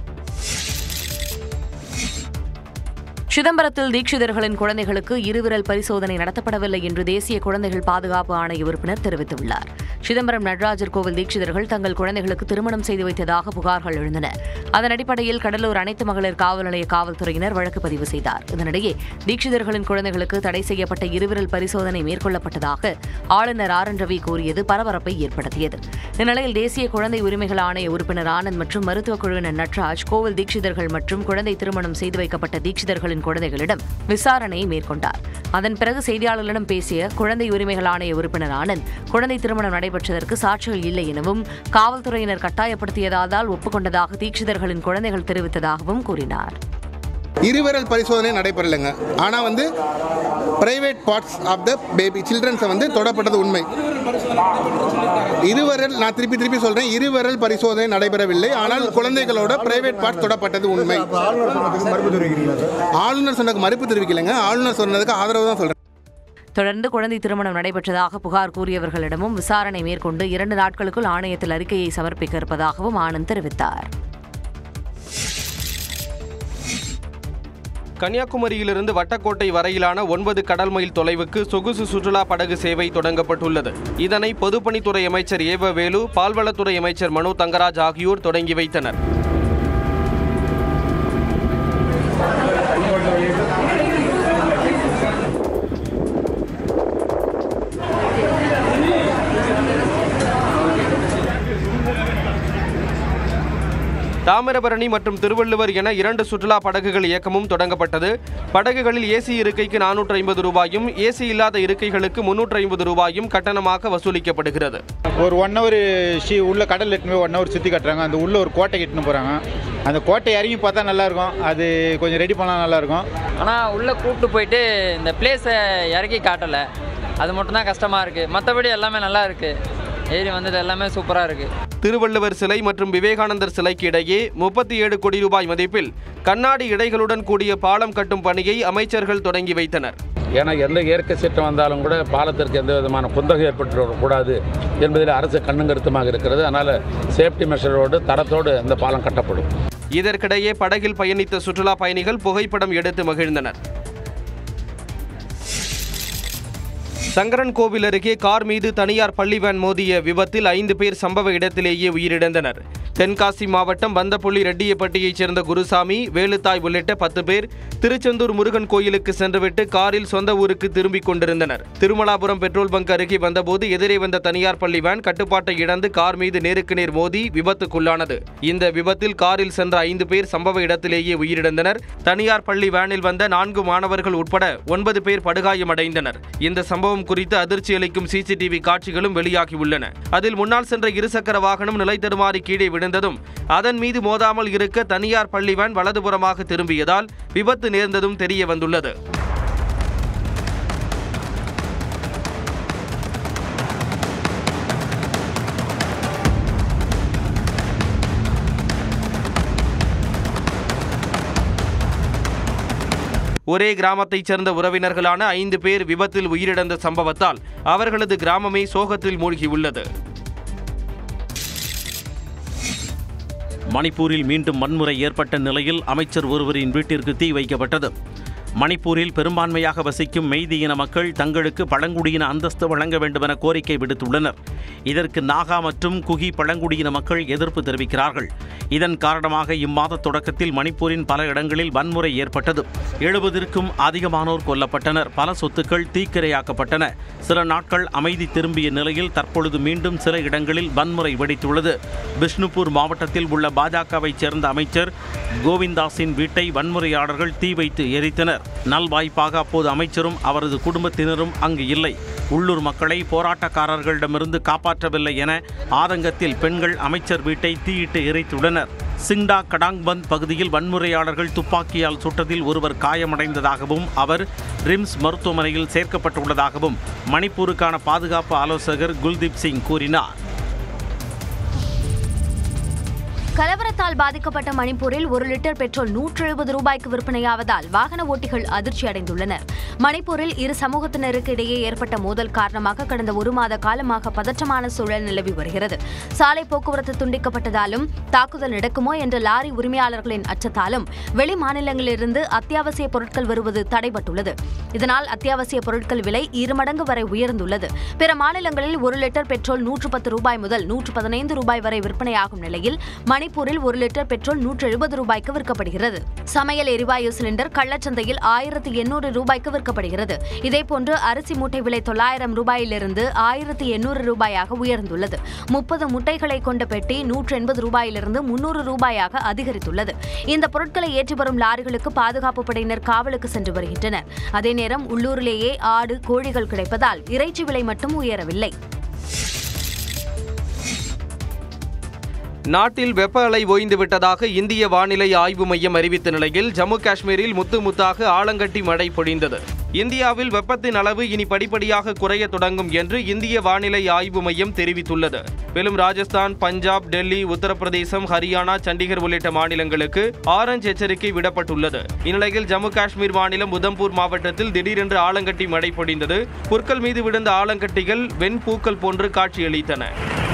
E: சிதம்பரத்தில் தீட்சிதர்களின் குழந்தைகளுக்கு இருவிரல் பரிசோதனை நடத்தப்படவில்லை என்று தேசிய குழந்தைகள் பாதுகாப்பு ஆணைய உறுப்பினர் தெரிவித்துள்ளார் சிதம்பரம் நடராஜர் கோவில் தீட்சிதர்கள் தங்கள் குழந்தைகளுக்கு திருமணம் செய்து வைத்ததாக புகார்கள் எழுந்தன அதன் அடிப்படையில் கடலூர் அனைத்து மகளிர் காவல் நிலைய காவல்துறையினர் வழக்கு பதிவு செய்தார் இதனிடையே தீட்சிதர்களின் குழந்தைகளுக்கு தடை செய்யப்பட்ட இருவிரல் பரிசோதனை மேற்கொள்ளப்பட்டதாக ஆளுநர் ஆர் என் ரவி கூறியது பரபரப்பை ஏற்படுத்தியது இந்நிலையில் தேசிய குழந்தை உரிமைகள் ஆணைய உறுப்பினர் ஆனந்த் மற்றும் மருத்துவக் குழுவினர் நட்ராஜ் கோவில் தீட்சிதர்கள் மற்றும் குழந்தை திருமணம் செய்து வைக்கப்பட்ட தீட்சிதர்களின் குழந்தைகளிடம் விசாரணையை மேற்கொண்டார் அதன் பிறகு செய்தியாளர்களிடம் பேசிய குழந்தை உரிமைகள் ஆணைய உறுப்பினர் ஆனந்த் குழந்தை திருமணம் நடைபெற்றதற்கு சாட்சிகள் இல்லை எனவும் காவல்துறையினர் கட்டாயப்படுத்தியதால் ஒப்புக்கொண்டதாக தீட்சிதர்களின் குழந்தைகள் தெரிவித்ததாகவும் கூறினார்
Q: இருவிரல் பரிசோதனை நடைபெறலைங்க ஆனால் வந்து private parts of the baby சில்ட்ரன்ஸை வந்து தொடப்பட்டது உண்மை இருவரல் நான் திருப்பி திருப்பி சொல்கிறேன் இருவரல் பரிசோதனை நடைபெறவில்லை ஆனால் குழந்தைகளோட பிரைவேட் பார்ட்ஸ் தொடப்பட்டது உண்மை ஆளுநர் சொன்னதுக்கு மறுப்பு தெரிவிக்கலைங்க ஆளுநர் சொன்னதுக்கு ஆதரவு தான் சொல்கிறேன்
E: தொடர்ந்து குழந்தை திருமணம் நடைபெற்றதாக புகார் கூறியவர்களிடமும் விசாரணை மேற்கொண்டு இரண்டு நாட்களுக்குள் ஆணையத்தில் அறிக்கையை சமர்ப்பிக்க இருப்பதாகவும் ஆனந்த் தெரிவித்தார்
A: கன்னியாகுமரியிலிருந்து வட்டக்கோட்டை வரையிலான ஒன்பது கடல் மைல் தொலைவுக்கு சொகுசு சுற்றுலா படகு சேவை தொடங்கப்பட்டுள்ளது இதனை பொதுப்பணித்துறை அமைச்சர் ஏவ வேலு பால்வளத்துறை அமைச்சர் மனோ தங்கராஜ் ஆகியோர் தொடங்கி வைத்தனர் தாமிரபரணி மற்றும் திருவள்ளுவர் என இரண்டு சுற்றுலா படகுகள் இயக்கமும் தொடங்கப்பட்டது படகுகளில் ஏசி இருக்கைக்கு நானூற்று ஐம்பது ரூபாயும் ஏசி இல்லாத இருக்கைகளுக்கு முன்னூற்று ஐம்பது ரூபாயும் கட்டணமாக வசூலிக்கப்படுகிறது
R: ஒரு ஒன் ஹவர் ஷீ உள்ள கடல் எட்டுன்னு போய் ஒன் ஹவர் சுற்றி கட்டுறாங்க அந்த உள்ள ஒரு கோட்டை எட்டுன்னு போகிறாங்க அந்த கோட்டை இறங்கி பார்த்தா நல்லாயிருக்கும் அது கொஞ்சம் ரெடி பண்ணால் நல்லாயிருக்கும்
S: ஆனால் உள்ளே கூப்பிட்டு போயிட்டு இந்த பிளேஸை இறக்கி காட்டலை அது மட்டும்தான் கஷ்டமாக இருக்குது மற்றபடி எல்லாமே நல்லா இருக்குது ஏரி வந்தது எல்லாமே சூப்பராக இருக்குது
A: திருவள்ளுவர் சிலை மற்றும் விவேகானந்தர் சிலைக்கு இடையே முப்பத்தி ஏழு கோடி ரூபாய் மதிப்பில் கண்ணாடி இடைகளுடன் கூடிய பாலம் கட்டும் பணியை அமைச்சர்கள் தொடங்கி வைத்தனர்
T: ஏன்னா எந்த இயற்கை சீற்றம் வந்தாலும் கூட பாலத்திற்கு எந்த விதமான குந்தகம் ஏற்பட்டுவிடக்கூடாது என்பதில் அரசு கண்ணுங்கருத்துமாக இருக்கிறது அதனால் சேஃப்டி மெஷரோடு தரத்தோடு அந்த பாலம் கட்டப்படும்
A: இதற்கிடையே படகில் பயணித்த சுற்றுலா பயணிகள் புகைப்படம் எடுத்து மகிழ்ந்தனர் சங்கரன் கோவில் அருகே கார் மீது தனியார் பள்ளி வேன் மோதிய விபத்தில் ஐந்து பேர் சம்பவ இடத்திலேயே உயிரிழந்தனர் தென்காசி மாவட்டம் பந்தப்புள்ளி ரெட்டியப்பட்டியைச் சேர்ந்த குருசாமி வேலுத்தாய் உள்ளிட்ட பத்து பேர் திருச்செந்தூர் முருகன் கோயிலுக்கு சென்றுவிட்டு காரில் சொந்த ஊருக்கு திரும்பிக் கொண்டிருந்தனர் திருமலாபுரம் பெட்ரோல் பங்க் அருகே வந்தபோது எதிரே வந்த தனியார் பள்ளி வேன் கட்டுப்பாட்டை இழந்து கார் மீது நேருக்கு நேர் மோதி விபத்துக்குள்ளானது இந்த விபத்தில் காரில் சென்ற ஐந்து பேர் சம்பவ இடத்திலேயே உயிரிழந்தனர் தனியார் பள்ளி வேனில் வந்த நான்கு மாணவர்கள் உட்பட ஒன்பது பேர் படுகாயமடைந்தனர் இந்த சம்பவம் குறித்து அதிர்ச்சி அளிக்கும் சிசிடிவி காட்சிகளும் வெளியாகியுள்ளன அதில் முன்னால் சென்ற இருசக்கர வாகனம் நிலை தடுமாறி கீழே விழுந்ததும் அதன் மீது மோதாமல் இருக்க தனியார் பள்ளி வேன் வலதுபுறமாக திரும்பியதால் விபத்து நேர்ந்ததும் தெரிய வந்துள்ளது ஒரே கிராமத்தைச் சேர்ந்த உறவினர்களான ஐந்து பேர் விபத்தில் உயிரிழந்த சம்பவத்தால் அவர்களது கிராமமே சோகத்தில் மூழ்கியுள்ளது
K: மணிப்பூரில் மீண்டும் வன்முறை ஏற்பட்ட நிலையில் அமைச்சர் ஒருவரின் வீட்டிற்கு தீ வைக்கப்பட்டது மணிப்பூரில் பெரும்பான்மையாக வசிக்கும் மெய்தி இன மக்கள் தங்களுக்கு பழங்குடியின அந்தஸ்து வழங்க வேண்டுமென கோரிக்கை விடுத்துள்ளனர் இதற்கு நாகா மற்றும் குகி பழங்குடியின மக்கள் எதிர்ப்பு தெரிவிக்கிறார்கள் இதன் காரணமாக இம்மாத தொடக்கத்தில் மணிப்பூரின் பல இடங்களில் வன்முறை ஏற்பட்டது எழுபதிற்கும் அதிகமானோர் கொல்லப்பட்டனர் பல சொத்துக்கள் தீக்கிரையாக்கப்பட்டன சில நாட்கள் அமைதி திரும்பிய நிலையில் தற்பொழுது மீண்டும் சில இடங்களில் வன்முறை வெடித்துள்ளது பிஷ்ணுபூர் மாவட்டத்தில் உள்ள பாஜகவைச் சேர்ந்த அமைச்சர் கோவிந்தாஸின் வீட்டை வன்முறையாளர்கள் தீ வைத்து எரித்தனர் நல்வாய்ப்பாக அப்போது அமைச்சரும் அவரது குடும்பத்தினரும் அங்கு இல்லை உள்ளூர் மக்களை போராட்டக்காரர்களிடமிருந்து காப்பாற்றவில்லை என ஆதங்கத்தில் பெண்கள் அமைச்சர் வீட்டை தீயிட்டு எரித்துள்ளனர் சிங்டா கடாங்பந்த் பகுதியில் வன்முறையாளர்கள் துப்பாக்கியால் சுட்டதில் ஒருவர் காயமடைந்ததாகவும் அவர் ரிம்ஸ் மருத்துவமனையில் சேர்க்கப்பட்டுள்ளதாகவும் மணிப்பூருக்கான பாதுகாப்பு ஆலோசகர் குல்தீப் சிங் கூறினார்
E: கலவரத்தால் பாதிக்கப்பட்ட மணிப்பூரில் ஒரு லிட்டர் பெட்ரோல் நூற்று எழுபது ரூபாய்க்கு விற்பனையாவதால் வாகன ஓட்டிகள் அதிர்ச்சி அடைந்துள்ளனர் மணிப்பூரில் இரு சமூகத்தினருக்கு இடையே ஏற்பட்ட மோதல் காரணமாக கடந்த ஒரு மாத காலமாக பதற்றமான சூழல் நிலவி வருகிறது சாலை போக்குவரத்து துண்டிக்கப்பட்டதாலும் தாக்குதல் நடக்குமோ என்ற லாரி உரிமையாளர்களின் அச்சத்தாலும் வெளி மாநிலங்களிலிருந்து அத்தியாவசிய பொருட்கள் வருவது தடைபட்டுள்ளது இதனால் அத்தியாவசிய பொருட்கள் விலை இரு மடங்கு வரை உயர்ந்துள்ளது பிற மாநிலங்களில் ஒரு லிட்டர் பெட்ரோல் நூற்று பத்து ரூபாய் முதல் நூற்று பதினைந்து ரூபாய் வரை விற்பனையாகும் நிலையில் மணிப்பூரில் ஒரு லிட்டர் பெட்ரோல் நூற்று எழுபது ரூபாய்க்கு விற்கப்படுகிறது சமையல் எரிவாயு சிலிண்டர் கள்ளச்சந்தையில் ஆயிரத்து எண்ணூறு ரூபாய்க்கு விற்கப்படுகிறது இதேபோன்று அரிசி மூட்டை விலை தொள்ளாயிரம் ரூபாயிலிருந்து ஆயிரத்து எண்ணூறு ரூபாயாக உயர்ந்துள்ளது முப்பது முட்டைகளை கொண்ட பெட்டி நூற்று எண்பது ரூபாயிலிருந்து முன்னூறு ரூபாயாக அதிகரித்துள்ளது இந்த பொருட்களை ஏற்றி வரும் லாரிகளுக்கு பாதுகாப்பு படையினர் காவலுக்கு சென்று வருகின்றனர் அதே நேரம் உள்ளூரிலேயே ஆடு கோழிகள் கிடைப்பதால் இறைச்சி விலை மட்டும் உயரவில்லை
A: நாட்டில் வெப்ப அலை ஓய்ந்து விட்டதாக இந்திய வானிலை ஆய்வு மையம் அறிவித்த நிலையில் ஜம்மு காஷ்மீரில் முத்து முத்தாக ஆலங்கட்டி மழை பொழிந்தது இந்தியாவில் வெப்பத்தின் அளவு இனி படிப்படியாக குறைய தொடங்கும் என்று இந்திய வானிலை ஆய்வு மையம் தெரிவித்துள்ளது மேலும் ராஜஸ்தான் பஞ்சாப் டெல்லி உத்தரப்பிரதேசம் ஹரியானா சண்டிகர் உள்ளிட்ட மாநிலங்களுக்கு ஆரஞ்ச் எச்சரிக்கை விடப்பட்டுள்ளது இந்நிலையில் ஜம்மு காஷ்மீர் மாநிலம் உதம்பூர் மாவட்டத்தில் திடீரென்று ஆலங்கட்டி மழை பொழிந்தது புற்கள் மீது விழுந்த ஆலங்கட்டிகள் வெண்பூக்கள் போன்று காட்சியளித்தன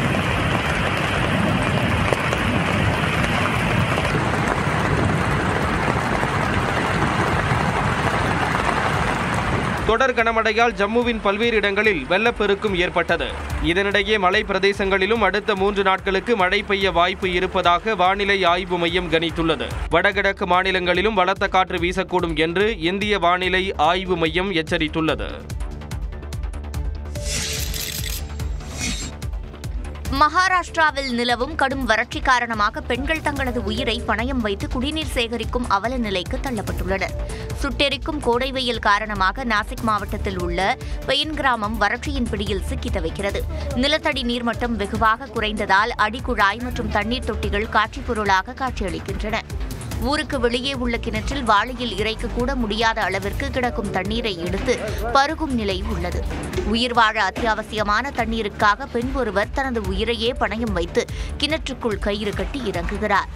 A: தொடர் கனமழையால் ஜம்முவின் பல்வேறு இடங்களில் வெள்ளப்பெருக்கும் ஏற்பட்டது இதனிடையே மலை பிரதேசங்களிலும் அடுத்த மூன்று நாட்களுக்கு மழை பெய்ய வாய்ப்பு இருப்பதாக வானிலை ஆய்வு மையம் கணித்துள்ளது வடகிழக்கு மாநிலங்களிலும் பலத்த காற்று வீசக்கூடும் என்று இந்திய வானிலை ஆய்வு மையம் எச்சரித்துள்ளது
U: மகாராஷ்டிராவில் நிலவும் கடும் வறட்சி காரணமாக பெண்கள் தங்களது உயிரை பணயம் வைத்து குடிநீர் சேகரிக்கும் அவல நிலைக்கு தள்ளப்பட்டுள்ளனர் சுட்டெரிக்கும் கோடை வெயில் காரணமாக நாசிக் மாவட்டத்தில் உள்ள பெயின் கிராமம் வறட்சியின் பிடியில் சிக்கி தவிக்கிறது நிலத்தடி நீர்மட்டம் வெகுவாக குறைந்ததால் அடிக்குழாய் மற்றும் தண்ணீர் தொட்டிகள் காட்சிப் பொருளாக காட்சியளிக்கின்றன ஊருக்கு வெளியே உள்ள கிணற்றில் வாளியில் இறைக்க கூட முடியாத அளவிற்கு கிடக்கும் தண்ணீரை எடுத்து பருகும் நிலை உள்ளது உயிர் வாழ அத்தியாவசியமான தண்ணீருக்காக பெண் ஒருவர் தனது உயிரையே பணயம் வைத்து கிணற்றுக்குள் கயிறு கட்டி இறங்குகிறார்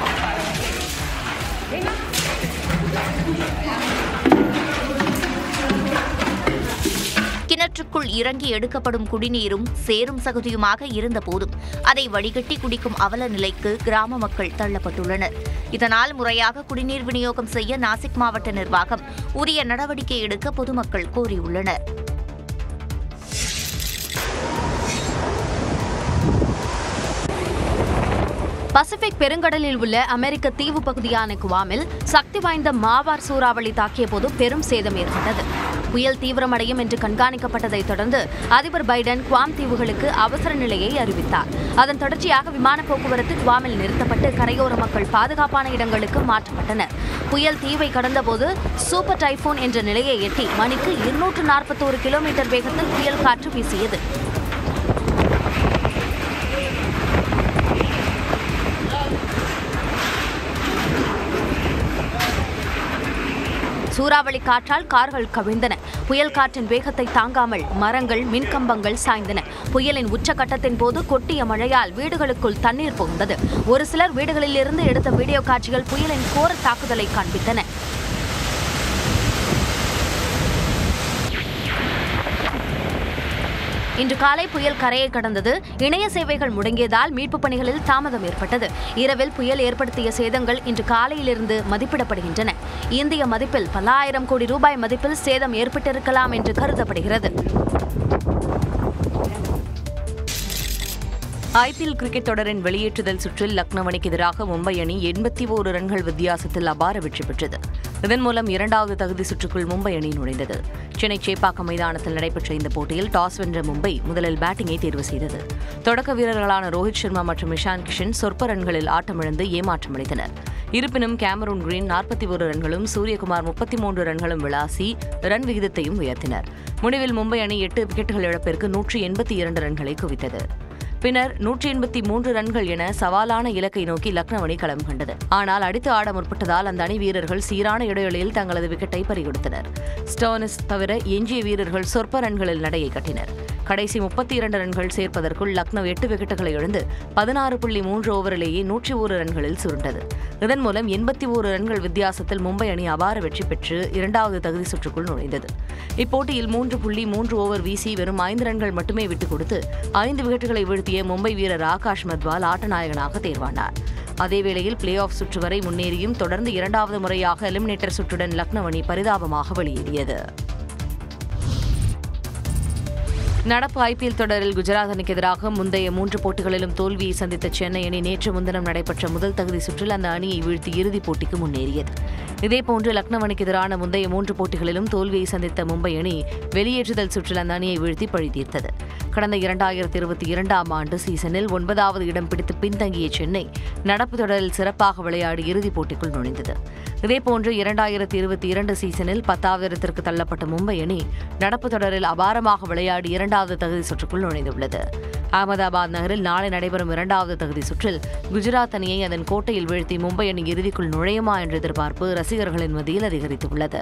U: கிணற்றுக்குள் இறங்கி எடுக்கப்படும் குடிநீரும் சேரும் சகுதியுமாக இருந்தபோதும் அதை வடிகட்டி குடிக்கும் அவல நிலைக்கு கிராம மக்கள் தள்ளப்பட்டுள்ளனர் இதனால் முறையாக குடிநீர் விநியோகம் செய்ய நாசிக் மாவட்ட நிர்வாகம் உரிய நடவடிக்கை எடுக்க பொதுமக்கள் கோரியுள்ளனர்
E: பசிபிக் பெருங்கடலில் உள்ள அமெரிக்க தீவு பகுதியான குவாமில் சக்தி வாய்ந்த மாவார் சூறாவளி தாக்கிய போது பெரும் சேதம் ஏற்பட்டது புயல் தீவிரமடையும் என்று கண்காணிக்கப்பட்டதைத் தொடர்ந்து அதிபர் பைடன் குவாம் தீவுகளுக்கு அவசர நிலையை அறிவித்தார் அதன் தொடர்ச்சியாக விமான போக்குவரத்து குவாமில் நிறுத்தப்பட்டு கரையோர மக்கள் பாதுகாப்பான இடங்களுக்கு மாற்றப்பட்டனர் புயல் தீவை கடந்தபோது சூப்பர் டைபோன் என்ற நிலையை எட்டி மணிக்கு இருநூற்று நாற்பத்தோரு கிலோமீட்டர் வேகத்தில் புயல் காற்று வீசியது சூறாவளி காற்றால் கார்கள் கவிழ்ந்தன புயல் காற்றின் வேகத்தை தாங்காமல் மரங்கள் மின்கம்பங்கள் சாய்ந்தன புயலின் உச்சகட்டத்தின் போது கொட்டிய மழையால் வீடுகளுக்குள் தண்ணீர் புகுந்தது ஒரு சிலர் வீடுகளில் இருந்து எடுத்த வீடியோ காட்சிகள் புயலின் கோர தாக்குதலை காண்பித்தன இன்று காலை புயல் கரையை கடந்தது இணைய சேவைகள் முடங்கியதால் மீட்புப் பணிகளில் தாமதம் ஏற்பட்டது இரவில் புயல் ஏற்படுத்திய சேதங்கள் இன்று காலையிலிருந்து மதிப்பிடப்படுகின்றன இந்திய மதிப்பில் பல ஆயிரம் கோடி ரூபாய் மதிப்பில் சேதம் ஏற்பட்டிருக்கலாம் என்று கருதப்படுகிறது ஐபிஎல் கிரிக்கெட் தொடரின் வெளியேற்றுதல் சுற்றில் லக்னோ அணிக்கு எதிராக மும்பை அணி எண்பத்தி ஓரு ரன்கள் வித்தியாசத்தில் அபார வெற்றி பெற்றது இதன் மூலம் இரண்டாவது தகுதி சுற்றுக்குள் மும்பை அணி நுழைந்தது சென்னை சேப்பாக்கம் மைதானத்தில் நடைபெற்ற இந்த போட்டியில் டாஸ் வென்ற மும்பை முதலில் பேட்டிங்கை தேர்வு செய்தது தொடக்க வீரர்களான ரோஹித் சர்மா மற்றும் இஷான் கிஷன் சொற்ப ரன்களில் ஆட்டமிழந்து ஏமாற்றமடைந்தனர் இருப்பினும் கேமரூன் கிரீன் நாற்பத்தி ஒரு ரன்களும் சூரியகுமார் முப்பத்தி மூன்று ரன்களும் விளாசி ரன் விகிதத்தையும் உயர்த்தினர் முடிவில் மும்பை அணி எட்டு விக்கெட்டுகள் இழப்பிற்கு நூற்றி எண்பத்தி இரண்டு ரன்களை குவித்தது பின்னர் நூற்றி எண்பத்தி மூன்று ரன்கள் என சவாலான இலக்கை நோக்கி லக்னோ அணி களம் கண்டது ஆனால் அடித்து ஆட முற்பட்டதால் அந்த அணி வீரர்கள் சீரான இடைவெளியில் தங்களது விக்கெட்டை பறிகொடுத்தனர் ஸ்டோனிஸ் தவிர எஞ்சிய வீரர்கள் சொற்ப ரன்களில் நடையை கட்டினர் கடைசி முப்பத்தி இரண்டு ரன்கள் சேர்ப்பதற்குள் லக்னோ எட்டு விக்கெட்டுகளை இழந்து பதினாறு புள்ளி மூன்று ஓவரிலேயே நூற்றி ஒரு ரன்களில் சுருண்டது இதன் மூலம் எண்பத்தி ஓரு ரன்கள் வித்தியாசத்தில் மும்பை அணி அபார வெற்றி பெற்று இரண்டாவது தகுதி சுற்றுக்குள் நுழைந்தது இப்போட்டியில் மூன்று புள்ளி மூன்று ஓவர் வீசி வெறும் ஐந்து ரன்கள் மட்டுமே விட்டுக் கொடுத்து ஐந்து விக்கெட்டுகளை வீழ்த்திய மும்பை வீரர் ஆகாஷ் மத்வால் ஆட்டநாயகனாக தேர்வானார் அதேவேளையில் பிளே ஆஃப் சுற்று வரை முன்னேறியும் தொடர்ந்து இரண்டாவது முறையாக எலிமினேட்டர் சுற்றுடன் லக்னோ அணி பரிதாபமாக வெளியேறியது நடப்பு ஐபிஎல் தொடரில் குஜராத் அணிக்கு எதிராக முந்தைய மூன்று போட்டிகளிலும் தோல்வியை சந்தித்த சென்னை அணி நேற்று முன்தினம் நடைபெற்ற முதல் தகுதி சுற்றில் அந்த அணியை வீழ்த்தி இறுதிப் போட்டிக்கு முன்னேறியது இதேபோன்று லக்னோ அணிக்கு எதிரான முந்தைய மூன்று போட்டிகளிலும் தோல்வியை சந்தித்த மும்பை அணி வெளியேற்றுதல் சுற்றில் அந்த அணியை வீழ்த்தி பழி தீர்த்தது கடந்த இரண்டாயிரத்தி இருபத்தி இரண்டாம் ஆண்டு சீசனில் ஒன்பதாவது இடம் பிடித்து பின்தங்கிய சென்னை நடப்பு தொடரில் சிறப்பாக விளையாடி இறுதிப் போட்டிக்குள் நுழைந்தது இதேபோன்று இரண்டாயிரத்தி இருபத்தி இரண்டு சீசனில் பத்தாவது இடத்திற்கு தள்ளப்பட்ட மும்பை அணி நடப்பு தொடரில் அபாரமாக விளையாடி இரண்டாவது தகுதி சுற்றுக்குள் நுழைந்துள்ளது அகமதாபாத் நகரில் நாளை நடைபெறும் இரண்டாவது தகுதி சுற்றில் குஜராத் அணியை அதன் கோட்டையில் வீழ்த்தி மும்பை அணி இறுதிக்குள் நுழையுமா என்ற எதிர்பார்ப்பு ரசிகர்களின் மத்தியில் அதிகரித்துள்ளது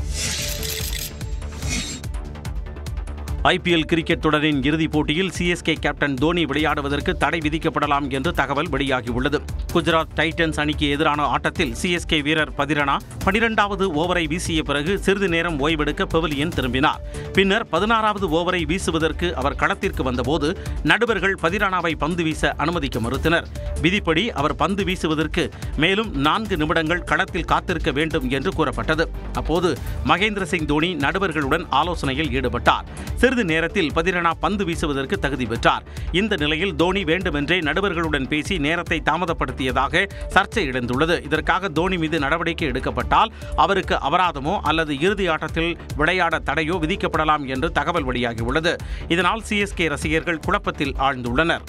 K: ஐபிஎல் கிரிக்கெட் தொடரின் இறுதிப் போட்டியில் சிஎஸ்கே கேப்டன் தோனி விளையாடுவதற்கு தடை விதிக்கப்படலாம் என்று தகவல் வெளியாகியுள்ளது குஜராத் டைட்டன்ஸ் அணிக்கு எதிரான ஆட்டத்தில் சிஎஸ்கே வீரர் பதிரணா பனிரெண்டாவது ஓவரை வீசிய பிறகு சிறிது நேரம் ஓய்வெடுக்க பெவிலியன் திரும்பினார் பின்னர் பதினாறாவது ஓவரை வீசுவதற்கு அவர் களத்திற்கு வந்தபோது நடுவர்கள் பதிரானாவை பந்து வீச அனுமதிக்க மறுத்தனர் விதிப்படி அவர் பந்து வீசுவதற்கு மேலும் நான்கு நிமிடங்கள் களத்தில் காத்திருக்க வேண்டும் என்று கூறப்பட்டது அப்போது மகேந்திர சிங் தோனி நடுவர்களுடன் ஆலோசனையில் ஈடுபட்டார் சிறிது நேரத்தில் பதிரணா பந்து வீசுவதற்கு தகுதி பெற்றார் இந்த நிலையில் தோனி வேண்டுமென்றே நடுவர்களுடன் பேசி நேரத்தை தாமதப்படுத்தியதாக சர்ச்சை எழுந்துள்ளது இதற்காக தோனி மீது நடவடிக்கை எடுக்கப்பட்டால் அவருக்கு அபராதமோ அல்லது இறுதி ஆட்டத்தில் விளையாட தடையோ விதிக்கப்படலாம் என்று தகவல் வெளியாகியுள்ளது இதனால் சிஎஸ்கே ரசிகர்கள் குழப்பத்தில் ஆழ்ந்துள்ளனர்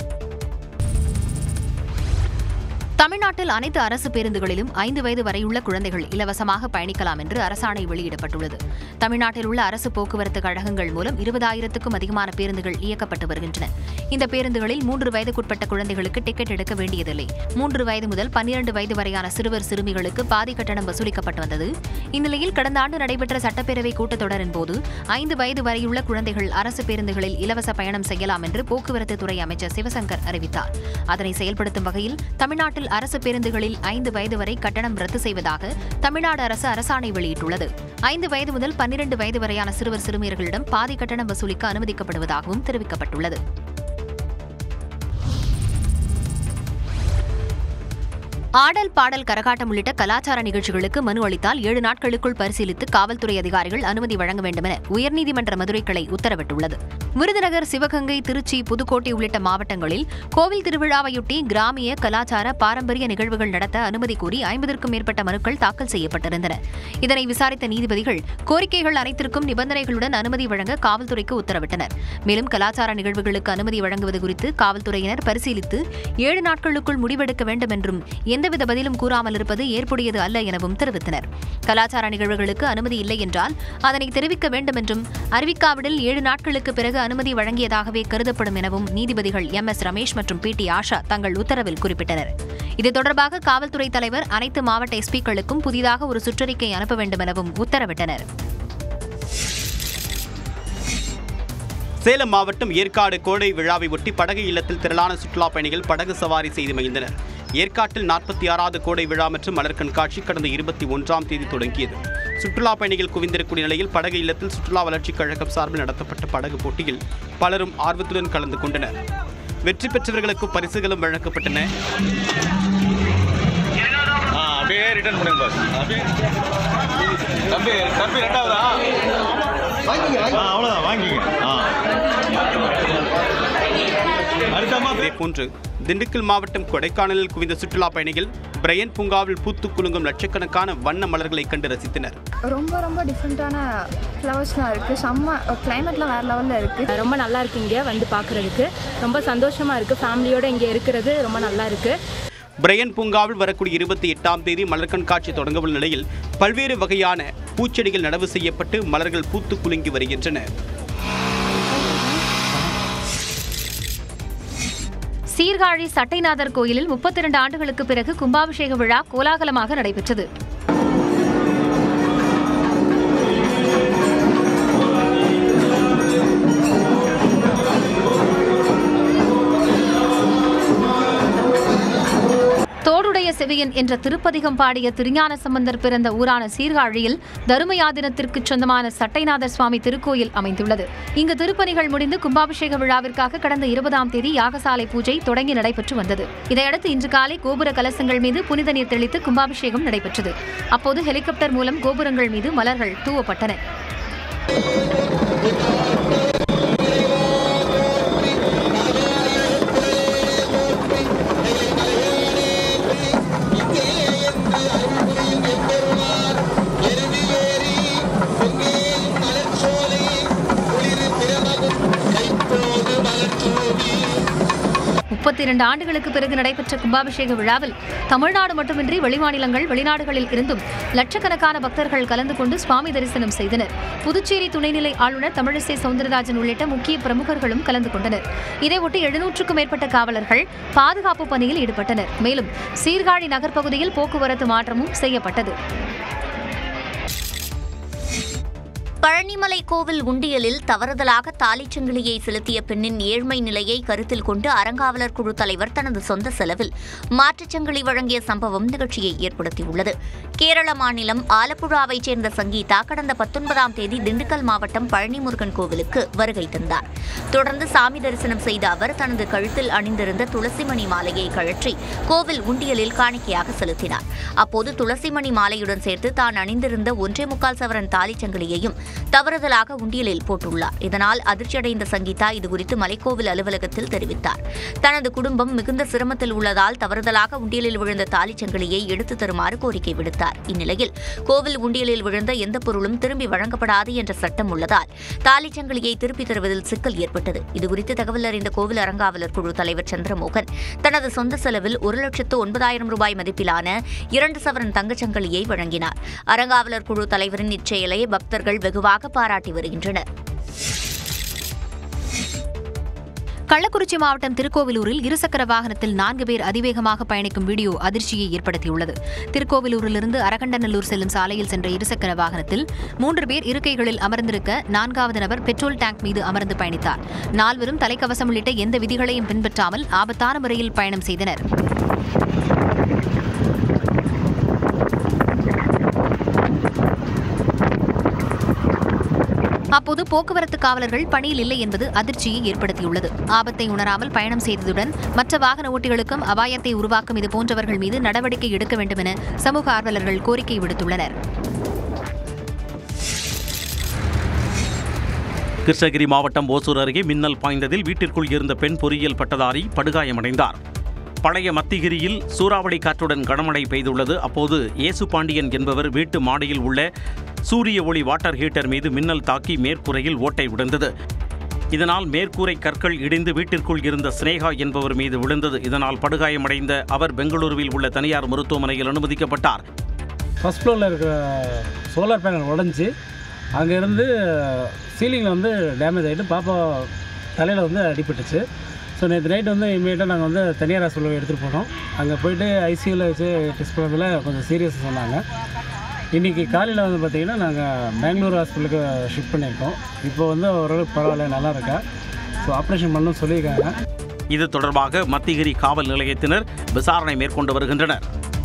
G: தமிழ்நாட்டில் அனைத்து அரசு பேருந்துகளிலும் ஐந்து வயது வரையுள்ள குழந்தைகள் இலவசமாக பயணிக்கலாம் என்று அரசாணை வெளியிடப்பட்டுள்ளது தமிழ்நாட்டில் உள்ள அரசு போக்குவரத்து கழகங்கள் மூலம் இருபதாயிரத்துக்கும் அதிகமான பேருந்துகள் இயக்கப்பட்டு வருகின்றன இந்த பேருந்துகளில் மூன்று வயதுக்குட்பட்ட குழந்தைகளுக்கு டிக்கெட் எடுக்க வேண்டியதில்லை மூன்று வயது முதல் பன்னிரண்டு வயது வரையான சிறுவர் சிறுமிகளுக்கு பாதி கட்டணம் வசூலிக்கப்பட்டு வந்தது இந்நிலையில் கடந்த ஆண்டு நடைபெற்ற சட்டப்பேரவை கூட்டத்தொடரின் போது ஐந்து வயது வரையுள்ள குழந்தைகள் அரசு பேருந்துகளில் இலவச பயணம் செய்யலாம் என்று போக்குவரத்து துறை அமைச்சர் சிவசங்கர் அறிவித்தார் அதனை செயல்படுத்தும் வகையில் தமிழ்நாட்டில் அரசு பேருந்துகளில் ஐந்து வயது வரை கட்டணம் ரத்து செய்வதாக தமிழ்நாடு அரசு அரசாணை வெளியிட்டுள்ளது ஐந்து வயது முதல் பன்னிரண்டு வயது வரையான சிறுவர் சிறுமியர்களிடம் பாதி கட்டணம் வசூலிக்க அனுமதிக்கப்படுவதாகவும் தெரிவிக்கப்பட்டுள்ளது ஆடல் பாடல் கரகாட்டம் உள்ளிட்ட கலாச்சார நிகழ்ச்சிகளுக்கு மனு அளித்தால் ஏழு நாட்களுக்குள் பரிசீலித்து காவல்துறை அதிகாரிகள் அனுமதி வழங்க வேண்டும் என உயர்நீதிமன்ற மதுரை கிளை உத்தரவிட்டுள்ளது விருதுநகர் சிவகங்கை திருச்சி புதுக்கோட்டை உள்ளிட்ட மாவட்டங்களில் கோவில் திருவிழாவையொட்டி கிராமிய கலாச்சார பாரம்பரிய நிகழ்வுகள் நடத்த அனுமதி கோரி ஐம்பதற்கும் மேற்பட்ட மனுக்கள் தாக்கல் செய்யப்பட்டிருந்தன இதனை விசாரித்த நீதிபதிகள் கோரிக்கைகள் அனைத்திற்கும் நிபந்தனைகளுடன் அனுமதி வழங்க காவல்துறைக்கு உத்தரவிட்டனர் மேலும் கலாச்சார நிகழ்வுகளுக்கு அனுமதி வழங்குவது குறித்து காவல்துறையினர் பரிசீலித்து ஏழு நாட்களுக்குள் முடிவெடுக்க வேண்டும் என்றும் எந்தவித பதிலும் கூறாமல் இருப்பது ஏற்புடையது அல்ல எனவும் தெரிவித்தனர் கலாச்சார நிகழ்வுகளுக்கு அனுமதி இல்லை என்றால் அதனை தெரிவிக்க வேண்டும் என்றும் அறிவிக்காவிடில் ஏழு நாட்களுக்கு பிறகு அனுமதி வழங்கியதாகவே கருதப்படும் எனவும் நீதிபதிகள் எம் எஸ் ரமேஷ் மற்றும் பி டி ஆஷா தங்கள் உத்தரவில் குறிப்பிட்டனர் இது தொடர்பாக காவல்துறை தலைவர் அனைத்து மாவட்ட எஸ்பிக்களுக்கும் புதிதாக ஒரு சுற்றறிக்கை அனுப்ப வேண்டும் எனவும் உத்தரவிட்டனர்
B: சேலம் மாவட்டம் ஏற்காடு கோடை விழாவை ஒட்டி படகு இல்லத்தில் திரளான சுற்றுலா பயணிகள் படகு சவாரி செய்து மகிழ்ந்தனர் ஏற்காட்டில் நாற்பத்தி ஆறாவது கோடை விழா மற்றும் மலர் கண்காட்சி கடந்த இருபத்தி ஒன்றாம் தேதி தொடங்கியது சுற்றுலா பயணிகள் குவிந்திருக்கும் நிலையில் படகு இல்லத்தில் சுற்றுலா வளர்ச்சிக் கழகம் சார்பில் நடத்தப்பட்ட படகு போட்டியில் பலரும் ஆர்வத்துடன் கலந்து கொண்டனர் வெற்றி பெற்றவர்களுக்கு பரிசுகளும் வழங்கப்பட்டன
V: அப்படியே ரிட்டர்ன் பண்ணுங்க பாஸ் அப்படியே தம்பி தம்பி ரெண்டாவதா ஆ அவ்வளோதான் வாங்கிங்க ஆ
B: இதேபோன்று திண்டுக்கல் மாவட்டம் கொடைக்கானலில் குவிந்த சுற்றுலா பயணிகள் பிரையன் பூங்காவில் பூத்து குலுங்கும் லட்சக்கணக்கான வண்ண மலர்களை கண்டு ரசித்தனர்
W: ரொம்ப ரொம்ப டிஃப்ரெண்ட்டான ஃப்ளவர்ஸ்லாம் இருக்குது செம்ம கிளைமேட்லாம் வேறு லெவலில் இருக்குது ரொம்ப நல்லா இருக்குது இங்கே வந்து பார்க்குறதுக்கு ரொம்ப சந்தோஷமாக இருக்குது ஃபேமிலியோடு இங்கே இருக்கிறது ரொம்ப நல்லா இருக்குது
B: பிரையன் பூங்காவில் வரக்கூடிய இருபத்தி எட்டாம் தேதி மலர் கண்காட்சி தொடங்கவுள்ள நிலையில் பல்வேறு வகையான பூச்செடிகள் நடவு செய்யப்பட்டு மலர்கள் பூத்து குலுங்கி வருகின்றன
G: சீர்காழி சட்டைநாதர் கோயிலில் முப்பத்தி இரண்டு ஆண்டுகளுக்கு பிறகு கும்பாபிஷேக விழா கோலாகலமாக நடைபெற்றது செவியன் என்ற திருப்பதிகம் பாடிய திருஞான சம்பந்தர் பிறந்த ஊரான சீர்காழியில் தருமயாதினத்திற்கு சொந்தமான சட்டைநாதர் சுவாமி திருக்கோயில் அமைந்துள்ளது இங்கு திருப்பணிகள் முடிந்து கும்பாபிஷேக விழாவிற்காக கடந்த இருபதாம் தேதி யாகசாலை பூஜை தொடங்கி நடைபெற்று வந்தது இதையடுத்து இன்று காலை கோபுர கலசங்கள் மீது புனித நீர் தெளித்து கும்பாபிஷேகம் நடைபெற்றது அப்போது ஹெலிகாப்டர் மூலம் கோபுரங்கள் மீது மலர்கள் தூவப்பட்டன முப்பத்தி இரண்டு ஆண்டுகளுக்கு பிறகு நடைபெற்ற கும்பாபிஷேக விழாவில் தமிழ்நாடு மட்டுமின்றி வெளிமாநிலங்கள் வெளிநாடுகளில் இருந்தும் லட்சக்கணக்கான பக்தர்கள் கலந்து கொண்டு சுவாமி தரிசனம் செய்தனர் புதுச்சேரி துணைநிலை ஆளுநர் தமிழிசை சவுந்தரராஜன் உள்ளிட்ட முக்கிய பிரமுகர்களும் கலந்து கொண்டனர் இதையொட்டி எழுநூற்றுக்கும் மேற்பட்ட காவலர்கள் பாதுகாப்பு பணியில் ஈடுபட்டனர் மேலும் சீர்காழி நகர்ப்பகுதியில் போக்குவரத்து மாற்றமும் செய்யப்பட்டது
U: பழனிமலை கோவில் உண்டியலில் தவறுதலாக தாலிச்சங்கிலியை செலுத்திய பெண்ணின் ஏழ்மை நிலையை கருத்தில் கொண்டு அறங்காவலர் குழு தலைவர் தனது சொந்த செலவில் மாற்றுச் சங்கிலி வழங்கிய சம்பவம் நிகழ்ச்சியை ஏற்படுத்தியுள்ளது கேரள மாநிலம் ஆலப்புழாவைச் சேர்ந்த சங்கீதா கடந்த பத்தொன்பதாம் தேதி திண்டுக்கல் மாவட்டம் பழனிமுருகன் கோவிலுக்கு வருகை தந்தார் தொடர்ந்து சாமி தரிசனம் செய்த அவர் தனது கழுத்தில் அணிந்திருந்த துளசிமணி மாலையை கழற்றி கோவில் உண்டியலில் காணிக்கையாக செலுத்தினார் அப்போது துளசிமணி மாலையுடன் சேர்த்து தான் அணிந்திருந்த ஒன்றே முக்கால் சவரன் தாலிச்சங்கிலியையும் தவறுதலாக உண்டியலில் போட்டுள்ளார் இதனால் அதிர்ச்சியடைந்த சங்கீதா இதுகுறித்து மலைக்கோவில் அலுவலகத்தில் தெரிவித்தார் தனது குடும்பம் மிகுந்த சிரமத்தில் உள்ளதால் தவறுதலாக உண்டியலில் விழுந்த தாலிச்சங்கிலியை எடுத்து தருமாறு கோரிக்கை விடுத்தார் இந்நிலையில் கோவில் உண்டியலில் விழுந்த எந்த பொருளும் திரும்பி வழங்கப்படாது என்ற சட்டம் உள்ளதால் தாலிச்சங்கிலியை திருப்பித் தருவதில் சிக்கல் ஏற்பட்டது இதுகுறித்து தகவல் அறிந்த கோவில் அறங்காவலர் குழு தலைவர் சந்திரமோகன் தனது சொந்த செலவில் ஒரு லட்சத்து ஒன்பதாயிரம் ரூபாய் மதிப்பிலான இரண்டு சவரன் தங்கச்சங்கிலியை வழங்கினார் அறங்காவலர் குழு தலைவரின் இச்செயலை பக்தர்கள் வெகுவாக பாராட்டி வருகின்றனர்
G: கள்ளக்குறிச்சி மாவட்டம் திருக்கோவிலூரில் இருசக்கர வாகனத்தில் நான்கு பேர் அதிவேகமாக பயணிக்கும் வீடியோ அதிர்ச்சியை ஏற்படுத்தியுள்ளது திருக்கோவிலூரிலிருந்து அரகண்டநல்லூர் செல்லும் சாலையில் சென்ற இருசக்கர வாகனத்தில் மூன்று பேர் இருக்கைகளில் அமர்ந்திருக்க நான்காவது நபர் பெட்ரோல் டேங்க் மீது அமர்ந்து பயணித்தார் நால்வரும் தலைக்கவசம் உள்ளிட்ட எந்த விதிகளையும் பின்பற்றாமல் ஆபத்தான முறையில் பயணம் செய்தனர் அப்போது போக்குவரத்து காவலர்கள் பணியில் இல்லை என்பது அதிர்ச்சியை ஏற்படுத்தியுள்ளது ஆபத்தை உணராமல் பயணம் செய்ததுடன் மற்ற வாகன ஓட்டிகளுக்கும் அபாயத்தை உருவாக்கும் இது போன்றவர்கள் மீது நடவடிக்கை எடுக்க வேண்டும் என சமூக ஆர்வலர்கள் கோரிக்கை விடுத்துள்ளனர்
K: கிருஷ்ணகிரி மாவட்டம் ஓசூர் அருகே மின்னல் பாய்ந்ததில் வீட்டிற்குள் இருந்த பெண் பொறியியல் பட்டதாரி படுகாயமடைந்தார் பழைய மத்திகிரியில் சூறாவளி காற்றுடன் கனமழை பெய்துள்ளது அப்போது இயேசு பாண்டியன் என்பவர் வீட்டு மாடியில் உள்ள சூரிய ஒளி வாட்டர் ஹீட்டர் மீது மின்னல் தாக்கி மேற்கூரையில் ஓட்டை விழுந்தது இதனால் மேற்கூரை கற்கள் இடிந்து வீட்டிற்குள் இருந்த சினேகா என்பவர் மீது விழுந்தது இதனால் படுகாயமடைந்த அவர் பெங்களூருவில் உள்ள தனியார் மருத்துவமனையில் அனுமதிக்கப்பட்டார்
C: ஃபஸ்ட் ஃப்ளோரில் இருக்கிற சோலார் பேனல் உடஞ்சி அங்கேருந்து சீலிங்கில் வந்து டேமேஜ் ஆகிட்டு பாப்பா தலையில் வந்து அடிபட்டுச்சு ஸோ நேற்று நைட் வந்து இமீடியட்டாக நாங்கள் வந்து தனியார் ஹாஸ்பிட்டல் எடுத்துகிட்டு போனோம் அங்கே போயிட்டு ஐசியூவில் வச்சு டெஸ்ட் பண்ணதில் கொஞ்சம் சீரியஸ் சொன்னாங்க இன்றைக்கி காலையில் வந்து பார்த்திங்கன்னா நாங்கள் பெங்களூர் ஹாஸ்பிட்டலுக்கு ஷிஃப்ட் பண்ணியிருக்கோம் இப்போ வந்து ஓரளவுக்கு பரவாயில்ல நல்லா இருக்கா ஸோ ஆப்ரேஷன் பண்ணணும்னு சொல்லியிருக்காங்க
K: இது தொடர்பாக மத்திகிரி காவல் நிலையத்தினர் விசாரணை மேற்கொண்டு வருகின்றனர்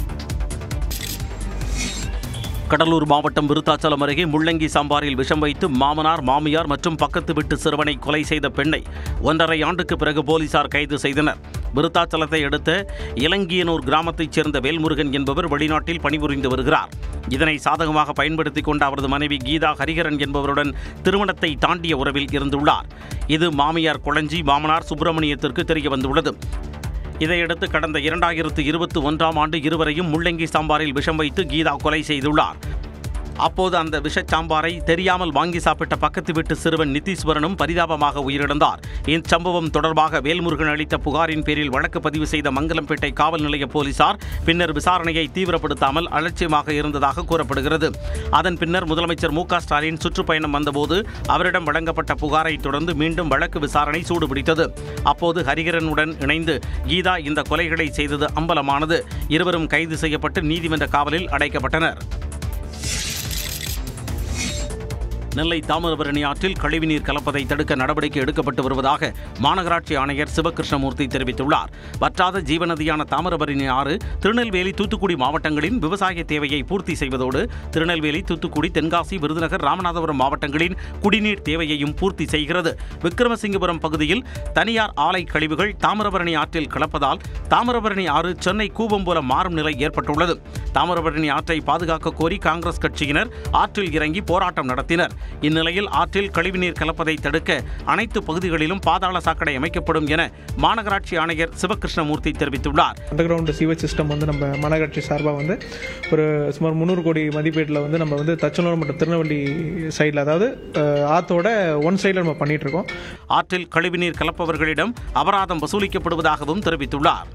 K: கடலூர் மாவட்டம் விருத்தாச்சலம் அருகே முள்ளங்கி சாம்பாரில் விஷம் வைத்து மாமனார் மாமியார் மற்றும் பக்கத்து வீட்டு சிறுவனை கொலை செய்த பெண்ணை ஒன்றரை ஆண்டுக்கு பிறகு போலீசார் கைது செய்தனர் விருத்தாச்சலத்தை அடுத்த இலங்கியனூர் கிராமத்தைச் சேர்ந்த வேல்முருகன் என்பவர் வெளிநாட்டில் பணிபுரிந்து வருகிறார் இதனை சாதகமாக பயன்படுத்திக் கொண்ட அவரது மனைவி கீதா ஹரிகரன் என்பவருடன் திருமணத்தை தாண்டிய உறவில் இருந்துள்ளார் இது மாமியார் கொளஞ்சி மாமனார் சுப்பிரமணியத்திற்கு தெரிய வந்துள்ளது இதையடுத்து கடந்த இரண்டாயிரத்து இருபத்தி ஒன்றாம் ஆண்டு இருவரையும் முள்ளங்கி சாம்பாரில் விஷம் வைத்து கீதா கொலை செய்துள்ளார் அப்போது அந்த விஷச் சாம்பாரை தெரியாமல் வாங்கி சாப்பிட்ட பக்கத்து வீட்டு சிறுவன் நித்தீஸ்வரனும் பரிதாபமாக உயிரிழந்தார் இச்சம்பவம் தொடர்பாக வேல்முருகன் அளித்த புகாரின் பேரில் வழக்கு பதிவு செய்த மங்கலம்பேட்டை காவல் நிலைய போலீசார் பின்னர் விசாரணையை தீவிரப்படுத்தாமல் அலட்சியமாக இருந்ததாக கூறப்படுகிறது அதன் பின்னர் முதலமைச்சர் மு க ஸ்டாலின் சுற்றுப்பயணம் வந்தபோது அவரிடம் வழங்கப்பட்ட புகாரை தொடர்ந்து மீண்டும் வழக்கு விசாரணை சூடுபிடித்தது அப்போது ஹரிகரனுடன் இணைந்து கீதா இந்த கொலைகளை செய்தது அம்பலமானது இருவரும் கைது செய்யப்பட்டு நீதிமன்ற காவலில் அடைக்கப்பட்டனர் நெல்லை தாமிரபரணி ஆற்றில் கழிவுநீர் கலப்பதை தடுக்க நடவடிக்கை எடுக்கப்பட்டு வருவதாக மாநகராட்சி ஆணையர் சிவகிருஷ்ணமூர்த்தி தெரிவித்துள்ளார் வற்றாத ஜீவநதியான தாமிரபரணி ஆறு திருநெல்வேலி தூத்துக்குடி மாவட்டங்களின் விவசாய தேவையை பூர்த்தி செய்வதோடு திருநெல்வேலி தூத்துக்குடி தென்காசி விருதுநகர் ராமநாதபுரம் மாவட்டங்களின் குடிநீர் தேவையையும் பூர்த்தி செய்கிறது விக்ரமசிங்கபுரம் பகுதியில் தனியார் ஆலை கழிவுகள் தாமிரபரணி ஆற்றில் கலப்பதால் தாமிரபரணி ஆறு சென்னை கூவம் போல மாறும் நிலை ஏற்பட்டுள்ளது தாமிரபரணி ஆற்றை பாதுகாக்க கோரி காங்கிரஸ் கட்சியினர் ஆற்றில் இறங்கி போராட்டம் நடத்தினர் இந்நிலையில் ஆற்றில் கழிவுநீர் கலப்பதை தடுக்க அனைத்து பகுதிகளிலும் பாதாள சாக்கடை அமைக்கப்படும் என மாநகராட்சி ஆணையர் சிவகிருஷ்ணமூர்த்தி தெரிவித்துள்ளார்
D: அண்டர் கிரவுண்ட் சீவேஜ் சிஸ்டம் வந்து நம்ம மாநகராட்சி சார்பாக வந்து ஒரு சுமார் முந்நூறு கோடி மதிப்பீட்டில் வந்து நம்ம வந்து தச்சனூர் மற்றும் திருநெல்வேலி சைடில் அதாவது அஹ், ஆத்தோட ஒன் சைடில் நம்ம பண்ணிட்டு இருக்கோம்
K: ஆற்றில் கழிவுநீர் கலப்பவர்களிடம் அபராதம் வசூலிக்கப்படுவதாகவும் தெரிவித்துள்ளார்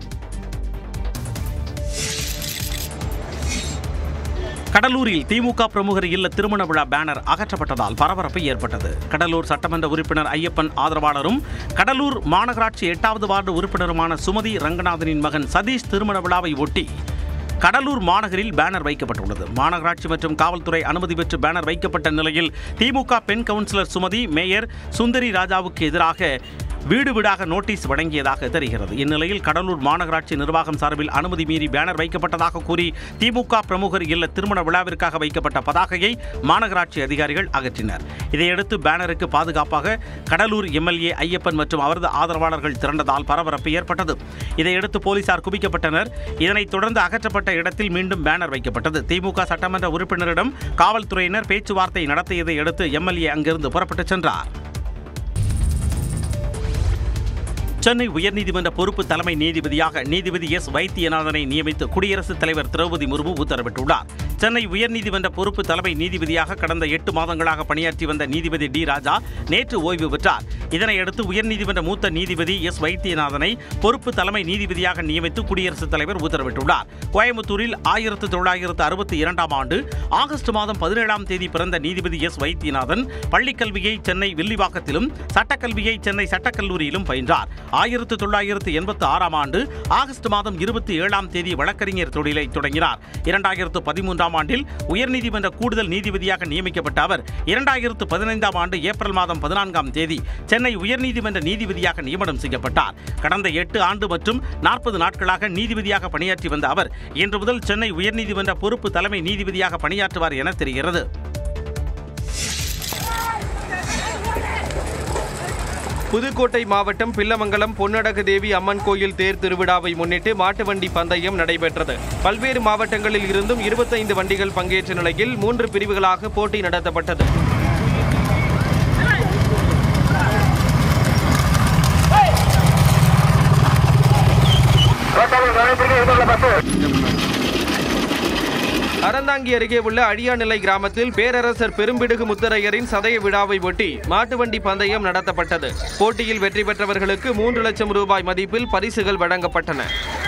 K: கடலூரில் திமுக பிரமுகர் இல்ல திருமண விழா பேனர் அகற்றப்பட்டதால் பரபரப்பு ஏற்பட்டது கடலூர் சட்டமன்ற உறுப்பினர் ஐயப்பன் ஆதரவாளரும் கடலூர் மாநகராட்சி எட்டாவது வார்டு உறுப்பினருமான சுமதி ரங்கநாதனின் மகன் சதீஷ் திருமண விழாவை ஒட்டி கடலூர் மாநகரில் பேனர் வைக்கப்பட்டுள்ளது மாநகராட்சி மற்றும் காவல்துறை அனுமதி பெற்று பேனர் வைக்கப்பட்ட நிலையில் திமுக பெண் கவுன்சிலர் சுமதி மேயர் சுந்தரி ராஜாவுக்கு எதிராக வீடு வீடாக நோட்டீஸ் வழங்கியதாக தெரிகிறது இந்நிலையில் கடலூர் மாநகராட்சி நிர்வாகம் சார்பில் அனுமதி மீறி பேனர் வைக்கப்பட்டதாக கூறி திமுக பிரமுகர் இல்ல திருமண விழாவிற்காக வைக்கப்பட்ட பதாகையை மாநகராட்சி அதிகாரிகள் அகற்றினர் இதையடுத்து பேனருக்கு பாதுகாப்பாக கடலூர் எம்எல்ஏ ஐயப்பன் மற்றும் அவரது ஆதரவாளர்கள் திரண்டதால் பரபரப்பு ஏற்பட்டது இதையடுத்து போலீசார் குவிக்கப்பட்டனர் இதனைத் தொடர்ந்து அகற்றப்பட்ட இடத்தில் மீண்டும் பேனர் வைக்கப்பட்டது திமுக சட்டமன்ற உறுப்பினரிடம் காவல்துறையினர் பேச்சுவார்த்தை நடத்தியதை அடுத்து எம்எல்ஏ அங்கிருந்து புறப்பட்டுச் சென்றார் சென்னை உயர்நீதிமன்ற பொறுப்பு தலைமை நீதிபதியாக நீதிபதி எஸ் வைத்தியநாதனை நியமித்து குடியரசுத் தலைவர் திரௌபதி முர்மு உத்தரவிட்டுள்ளார் சென்னை உயர்நீதிமன்ற பொறுப்பு தலைமை நீதிபதியாக கடந்த எட்டு மாதங்களாக பணியாற்றி வந்த நீதிபதி டி ராஜா நேற்று ஓய்வு பெற்றார் இதனையடுத்து உயர்நீதிமன்ற மூத்த நீதிபதி எஸ் வைத்தியநாதனை பொறுப்பு தலைமை நீதிபதியாக நியமித்து குடியரசுத் தலைவர் உத்தரவிட்டுள்ளார் கோயம்புத்தூரில் ஆயிரத்து தொள்ளாயிரத்து அறுபத்தி இரண்டாம் ஆண்டு ஆகஸ்ட் மாதம் பதினேழாம் தேதி பிறந்த நீதிபதி எஸ் வைத்தியநாதன் பள்ளிக்கல்வியை சென்னை வில்லிவாக்கத்திலும் சட்டக்கல்வியை சென்னை சட்டக்கல்லூரியிலும் பயின்றார் ஆயிரத்து தொள்ளாயிரத்து எண்பத்தி ஆறாம் ஆண்டு ஆகஸ்ட் மாதம் இருபத்தி ஏழாம் தேதி வழக்கறிஞர் தொழிலை தொடங்கினார் இரண்டாயிரத்து பதிமூன்றாம் ஆண்டில் உயர்நீதிமன்ற கூடுதல் நீதிபதியாக நியமிக்கப்பட்ட அவர் இரண்டாயிரத்து பதினைந்தாம் ஆண்டு ஏப்ரல் மாதம் பதினான்காம் தேதி சென்னை உயர்நீதிமன்ற நீதிபதியாக நியமனம் செய்யப்பட்டார் கடந்த எட்டு ஆண்டு மற்றும் நாற்பது நாட்களாக நீதிபதியாக பணியாற்றி வந்த அவர் இன்று முதல் சென்னை உயர்நீதிமன்ற பொறுப்பு தலைமை நீதிபதியாக பணியாற்றுவார் என தெரிகிறது
A: புதுக்கோட்டை மாவட்டம் பில்லமங்கலம் பொன்னடக தேவி அம்மன் கோயில் தேர் திருவிழாவை முன்னிட்டு மாட்டு வண்டி பந்தயம் நடைபெற்றது பல்வேறு மாவட்டங்களில் இருந்தும் இருபத்தைந்து வண்டிகள் பங்கேற்ற நிலையில் மூன்று பிரிவுகளாக போட்டி நடத்தப்பட்டது அறந்தாங்கி அருகே உள்ள அழியாநிலை கிராமத்தில் பேரரசர் பெரும்பிடுகு முத்தரையரின் சதய விழாவை ஒட்டி மாட்டு வண்டி பந்தயம் நடத்தப்பட்டது போட்டியில் வெற்றி பெற்றவர்களுக்கு மூன்று லட்சம் ரூபாய் மதிப்பில் பரிசுகள் வழங்கப்பட்டன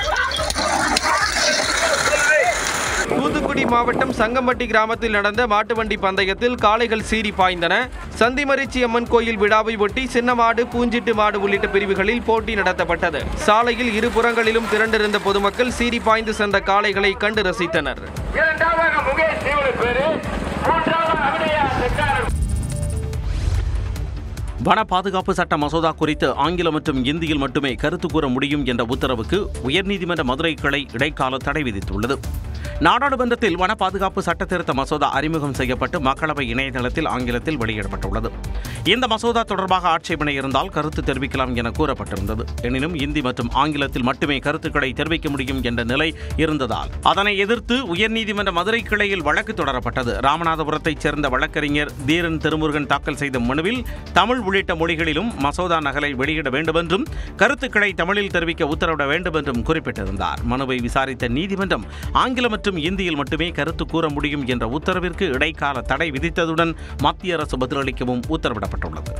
A: தூத்துக்குடி மாவட்டம் சங்கம்பட்டி கிராமத்தில் நடந்த மாட்டு வண்டி பந்தயத்தில் காளைகள் சீறி பாய்ந்தன சந்திமரிச்சி அம்மன் கோயில் விழாவை ஒட்டி சின்ன மாடு பூஞ்சிட்டு மாடு உள்ளிட்ட பிரிவுகளில் போட்டி நடத்தப்பட்டது சாலையில் இரு புறங்களிலும் திரண்டிருந்த பொதுமக்கள் சீறி பாய்ந்து சென்ற காளைகளை கண்டு ரசித்தனர்
K: வன பாதுகாப்பு சட்ட மசோதா குறித்து ஆங்கிலம் மற்றும் இந்தியில் மட்டுமே கருத்து கூற முடியும் என்ற உத்தரவுக்கு உயர்நீதிமன்ற மதுரை கிளை இடைக்கால தடை விதித்துள்ளது நாடாளுமன்றத்தில் வன பாதுகாப்பு சட்ட திருத்த மசோதா அறிமுகம் செய்யப்பட்டு மக்களவை இணையதளத்தில் ஆங்கிலத்தில் வெளியிடப்பட்டுள்ளது இந்த மசோதா தொடர்பாக ஆட்சேபனை இருந்தால் கருத்து தெரிவிக்கலாம் என கூறப்பட்டிருந்தது எனினும் இந்தி மற்றும் ஆங்கிலத்தில் மட்டுமே கருத்துக்களை தெரிவிக்க முடியும் என்ற நிலை இருந்ததால் அதனை எதிர்த்து உயர்நீதிமன்ற மதுரை கிளையில் வழக்கு தொடரப்பட்டது ராமநாதபுரத்தைச் சேர்ந்த வழக்கறிஞர் தீரன் திருமுருகன் தாக்கல் செய்த மனுவில் தமிழ் உள்ளிட்ட மொழிகளிலும் மசோதா நகலை வெளியிட வேண்டும் என்றும் கருத்துக்களை தமிழில் தெரிவிக்க உத்தரவிட வேண்டும் என்றும் குறிப்பிட்டிருந்தார் மனுவை விசாரித்த நீதிமன்றம் ஆங்கிலம் மற்றும் இந்தியில் மட்டுமே கருத்து கூற முடியும் என்ற உத்தரவிற்கு இடைக்கால தடை விதித்ததுடன் மத்திய அரசு பதிலளிக்கவும் உத்தரவிடப்பட்டுள்ளது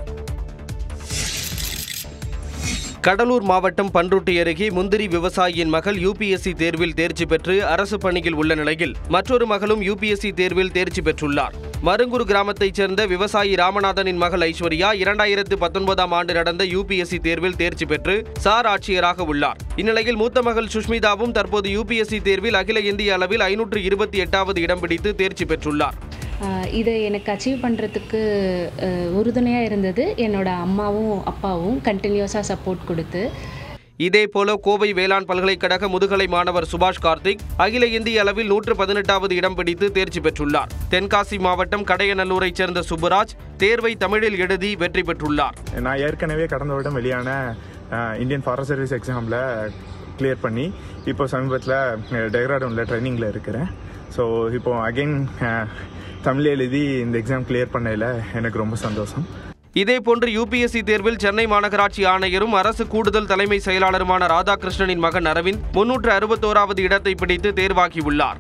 A: கடலூர் மாவட்டம் பன்ருட்டி அருகே முந்திரி விவசாயியின் மகள் யூபிஎஸ்சி தேர்வில் தேர்ச்சி பெற்று அரசு பணியில் உள்ள நிலையில் மற்றொரு மகளும் யூபிஎஸ்சி தேர்வில் தேர்ச்சி பெற்றுள்ளார் மருங்கூர் கிராமத்தைச் சேர்ந்த விவசாயி ராமநாதனின் மகள் ஐஸ்வர்யா இரண்டாயிரத்து பத்தொன்பதாம் ஆண்டு நடந்த யூபிஎஸ்சி தேர்வில் தேர்ச்சி பெற்று சார் ஆட்சியராக உள்ளார் இந்நிலையில் மூத்த மகள் சுஷ்மிதாவும் தற்போது யூபிஎஸ்சி தேர்வில் அகில இந்திய அளவில் ஐநூற்று இருபத்தி எட்டாவது இடம் பிடித்து தேர்ச்சி பெற்றுள்ளார்
F: ஆஹ் இதை எனக்கு அச்சீவ் பண்ணுறதுக்கு உறுதுணையாக இருந்தது என்னோட அம்மாவும் அப்பாவும் கண்டினியூஸாக சப்போர்ட் கொடுத்து
A: இதேபோல கோவை வேளாண் பல்கலைக்கழக முதுகலை மாணவர் சுபாஷ் கார்த்திக் அகில இந்திய அளவில் நூற்று பதினெட்டாவது இடம் பிடித்து தேர்ச்சி பெற்றுள்ளார் தென்காசி மாவட்டம் கடையநல்லூரைச் சேர்ந்த சுப்புராஜ் தேர்வை தமிழில் எழுதி வெற்றி பெற்றுள்ளார்
H: நான் ஏற்கனவே கடந்த வருடம் வெளியான அஹ், இந்தியன் ஃபாரஸ்ட் சர்வீஸ் எக்ஸாமில் கிளியர் பண்ணி இப்போ சமீபத்தில் டெஹ்ராடூனில் ட்ரைனிங்கில் இருக்கிறேன் ஸோ இப்போ அகைன் தமிழ் எழுதி இந்த எக்ஸாம் கிளியர் பண்ணதில் எனக்கு ரொம்ப சந்தோஷம்
A: இதேபோன்று யூபிஎஸ்சி தேர்வில் சென்னை மாநகராட்சி ஆணையரும் அரசு கூடுதல் தலைமை செயலாளருமான ராதாகிருஷ்ணனின் மகன் அரவிந்த் முன்னூற்று அறுபத்தோராவது இடத்தை பிடித்து தேர்வாகியுள்ளார்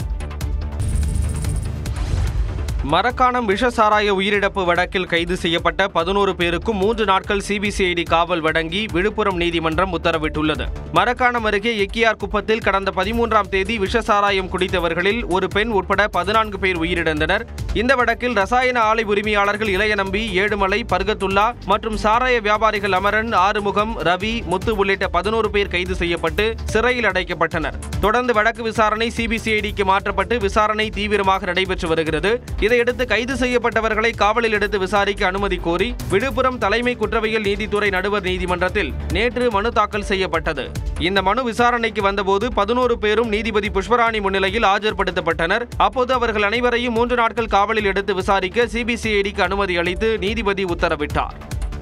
A: மரக்காணம் விஷசாராய உயிரிழப்பு வழக்கில் கைது செய்யப்பட்ட பதினோரு பேருக்கும் மூன்று நாட்கள் சிபிசிஐடி காவல் வழங்கி விழுப்புரம் நீதிமன்றம் உத்தரவிட்டுள்ளது மரக்காணம் அருகே எக்கியார் குப்பத்தில் கடந்த பதிமூன்றாம் தேதி விஷசாராயம் குடித்தவர்களில் ஒரு பெண் உட்பட பதினான்கு பேர் உயிரிழந்தனர் இந்த வழக்கில் ரசாயன ஆலை உரிமையாளர்கள் இளையநம்பி ஏழுமலை பர்கத்துல்லா மற்றும் சாராய வியாபாரிகள் அமரன் ஆறுமுகம் ரவி முத்து உள்ளிட்ட பதினோரு பேர் கைது செய்யப்பட்டு சிறையில் அடைக்கப்பட்டனர் தொடர்ந்து வழக்கு விசாரணை சிபிசிஐடிக்கு மாற்றப்பட்டு விசாரணை தீவிரமாக நடைபெற்று வருகிறது இதையடுத்து கைது செய்யப்பட்டவர்களை காவலில் எடுத்து விசாரிக்க அனுமதி கோரி விழுப்புரம் தலைமை குற்றவியல் நீதித்துறை நடுவர் நீதிமன்றத்தில் நேற்று மனு தாக்கல் செய்யப்பட்டது இந்த மனு விசாரணைக்கு வந்தபோது பதினோரு பேரும் நீதிபதி புஷ்பராணி முன்னிலையில் ஆஜர்படுத்தப்பட்டனர் அப்போது அவர்கள் அனைவரையும் மூன்று நாட்கள் காவலில் எடுத்து விசாரிக்க சிபிசிஐடிக்கு அனுமதி அளித்து நீதிபதி உத்தரவிட்டார்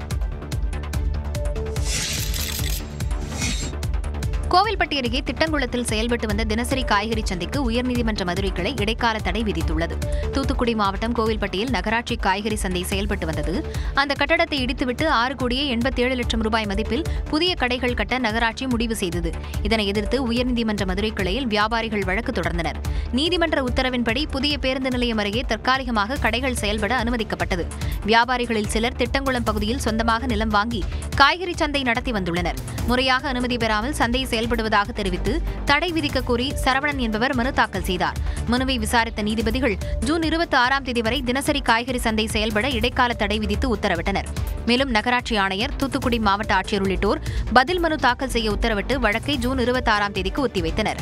G: கோவில்பட்டி அருகே திட்டங்குளத்தில் செயல்பட்டு வந்த தினசரி காய்கறி சந்தைக்கு உயர்நீதிமன்ற மதுரை கிளை இடைக்கால தடை விதித்துள்ளது தூத்துக்குடி மாவட்டம் கோவில்பட்டியில் நகராட்சி காய்கறி சந்தை செயல்பட்டு வந்தது அந்த கட்டடத்தை இடித்துவிட்டு ஆறு கோடியே எண்பத்தேழு லட்சம் ரூபாய் மதிப்பில் புதிய கடைகள் கட்ட நகராட்சி முடிவு செய்தது இதனை எதிர்த்து உயர்நீதிமன்ற மதுரை கிளையில் வியாபாரிகள் வழக்கு தொடர்ந்தனர் நீதிமன்ற உத்தரவின்படி புதிய பேருந்து நிலையம் அருகே தற்காலிகமாக கடைகள் செயல்பட அனுமதிக்கப்பட்டது வியாபாரிகளில் சிலர் திட்டங்குளம் பகுதியில் சொந்தமாக நிலம் வாங்கி காய்கறி சந்தை நடத்தி வந்துள்ளனர் முறையாக அனுமதி பெறாமல் சந்தை செயல்படுவதாக தெரிவித்து தடை விதிக்க கோரி சரவணன் என்பவர் மனு தாக்கல் செய்தார் மனுவை விசாரித்த நீதிபதிகள் ஜூன் இருபத்தி ஆறாம் தேதி வரை தினசரி காய்கறி சந்தை செயல்பட இடைக்கால தடை விதித்து உத்தரவிட்டனர் மேலும் நகராட்சி ஆணையர் தூத்துக்குடி மாவட்ட ஆட்சியர் உள்ளிட்டோர் பதில் மனு தாக்கல் செய்ய உத்தரவிட்டு வழக்கை ஜூன் இருபத்தி ஆறாம் தேதிக்கு ஒத்திவைத்தனர்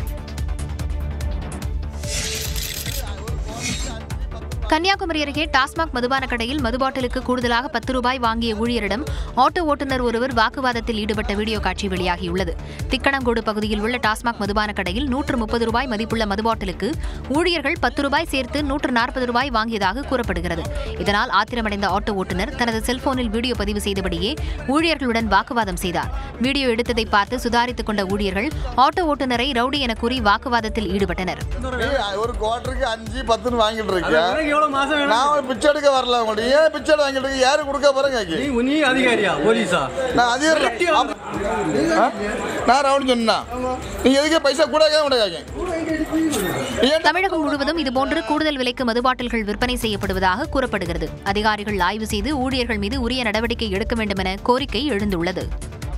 G: கன்னியாகுமரி அருகே டாஸ்மாக் மதுபான கடையில் மது பாட்டிலுக்கு கூடுதலாக பத்து ரூபாய் வாங்கிய ஊழியரிடம் ஆட்டோ ஓட்டுநர் ஒருவர் வாக்குவாதத்தில் ஈடுபட்ட வீடியோ காட்சி வெளியாகியுள்ளது திக்கணங்கோடு பகுதியில் உள்ள டாஸ்மாக் மதுபான கடையில் நூற்று முப்பது ரூபாய் மதிப்புள்ள மது பாட்டிலுக்கு ஊழியர்கள் பத்து ரூபாய் சேர்த்து நூற்று நாற்பது ரூபாய் வாங்கியதாக கூறப்படுகிறது இதனால் ஆத்திரமடைந்த ஆட்டோ ஓட்டுநர் தனது செல்போனில் வீடியோ பதிவு செய்தபடியே ஊழியர்களுடன் வாக்குவாதம் செய்தார் வீடியோ எடுத்ததை பார்த்து சுதாரித்துக் கொண்ட ஊழியர்கள் ஆட்டோ ஓட்டுநரை ரவுடி என கூறி வாக்குவாதத்தில் ஈடுபட்டனர்
I: ஒரு குவார்டருக்கு அஞ்சு பத்துன்னு வாங்கிட்டு இருக்கேன் நான் ஒரு பிச்சை எடுக்க வரல உங்கள்ட்ட ஏன் பிச்சை எடுக்க வாங்கிட்டு இருக்கு யாரு கொடுக்க போறேங்க
X: நீ அதிகாரியா போலீஸா
I: நான் அதிகாரி ஆ? நான் ரவுண்ட் சொன்னா நீங்க எதுக்கு பைசா கூட கேட்க மாட்டேங்க
G: தமிழகம் முழுவதும் இதுபோன்று கூடுதல் விலைக்கு மது பாட்டில்கள் விற்பனை செய்யப்படுவதாக கூறப்படுகிறது அதிகாரிகள் ஆய்வு செய்து ஊழியர்கள் மீது உரிய நடவடிக்கை எடுக்க வேண்டும் என கோரிக்கை எழுந்துள்ளது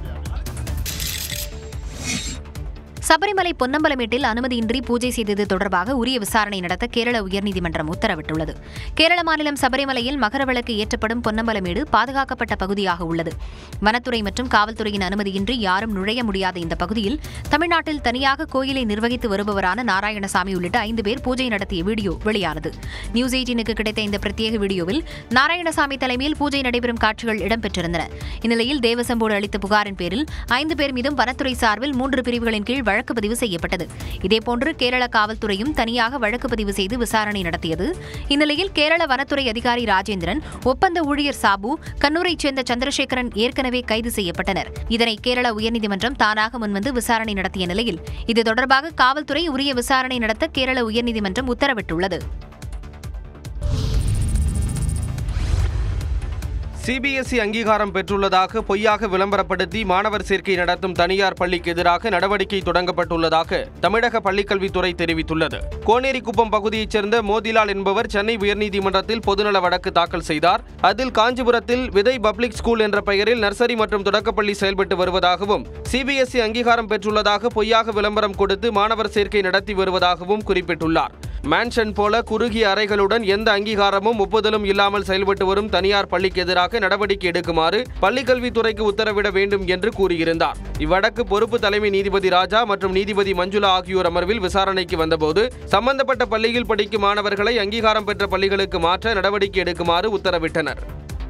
G: சபரிமலை பொன்னம்பலமேட்டில் அனுமதியின்றி பூஜை செய்தது தொடர்பாக உரிய விசாரணை நடத்த கேரள உயர்நீதிமன்றம் உத்தரவிட்டுள்ளது கேரள மாநிலம் சபரிமலையில் மகரவிளக்கு ஏற்றப்படும் பொன்னம்பலமேடு பாதுகாக்கப்பட்ட பகுதியாக உள்ளது வனத்துறை மற்றும் காவல்துறையின் அனுமதியின்றி யாரும் நுழைய முடியாத இந்த பகுதியில் தமிழ்நாட்டில் தனியாக கோயிலை நிர்வகித்து வருபவரான நாராயணசாமி உள்ளிட்ட ஐந்து பேர் பூஜை நடத்திய வீடியோ வெளியானது நியூஸ் எயிட்டீனுக்கு கிடைத்த இந்த பிரத்யேக வீடியோவில் நாராயணசாமி தலைமையில் பூஜை நடைபெறும் காட்சிகள் இடம்பெற்றிருந்தன இந்நிலையில் தேவசம்போடு அளித்த புகாரின் பேரில் ஐந்து பேர் மீதும் வனத்துறை சார்பில் மூன்று பிரிவுகளின் கீழ் வழக்கு பதிவு செய்யப்பட்டது இதேபோன்று கேரள காவல்துறையும் தனியாக வழக்கு பதிவு செய்து விசாரணை நடத்தியது இந்நிலையில் கேரள வனத்துறை அதிகாரி ராஜேந்திரன் ஒப்பந்த ஊழியர் சாபு கண்ணூரைச் சேர்ந்த சந்திரசேகரன் ஏற்கனவே கைது செய்யப்பட்டனர் இதனை கேரள உயர்நீதிமன்றம் தானாக முன்வந்து விசாரணை நடத்திய நிலையில் இது தொடர்பாக காவல்துறை உரிய விசாரணை நடத்த கேரள உயர்நீதிமன்றம் உத்தரவிட்டுள்ளது
A: சிபிஎஸ்இ அங்கீகாரம் பெற்றுள்ளதாக பொய்யாக விளம்பரப்படுத்தி மாணவர் சேர்க்கை நடத்தும் தனியார் பள்ளிக்கு எதிராக நடவடிக்கை தொடங்கப்பட்டுள்ளதாக தமிழக பள்ளிக்கல்வித்துறை தெரிவித்துள்ளது கோனேரிக்குப்பம் பகுதியைச் சேர்ந்த மோதிலால் என்பவர் சென்னை உயர்நீதிமன்றத்தில் பொதுநல வழக்கு தாக்கல் செய்தார் அதில் காஞ்சிபுரத்தில் விதை பப்ளிக் ஸ்கூல் என்ற பெயரில் நர்சரி மற்றும் தொடக்கப்பள்ளி செயல்பட்டு வருவதாகவும் சிபிஎஸ்இ அங்கீகாரம் பெற்றுள்ளதாக பொய்யாக விளம்பரம் கொடுத்து மாணவர் சேர்க்கை நடத்தி வருவதாகவும் குறிப்பிட்டுள்ளார் மேன்ஷன் போல குறுகிய அறைகளுடன் எந்த அங்கீகாரமும் ஒப்புதலும் இல்லாமல் செயல்பட்டு வரும் தனியார் பள்ளிக்கு எதிராக நடவடிக்கை எடுக்குமாறு பள்ளிக்கல்வித்துறைக்கு உத்தரவிட வேண்டும் என்று கூறியிருந்தார் இவ்வழக்கு பொறுப்பு தலைமை நீதிபதி ராஜா மற்றும் நீதிபதி மஞ்சுளா ஆகியோர் அமர்வில் விசாரணைக்கு வந்தபோது சம்பந்தப்பட்ட பள்ளியில் படிக்கும் மாணவர்களை அங்கீகாரம் பெற்ற பள்ளிகளுக்கு மாற்ற நடவடிக்கை எடுக்குமாறு உத்தரவிட்டனர்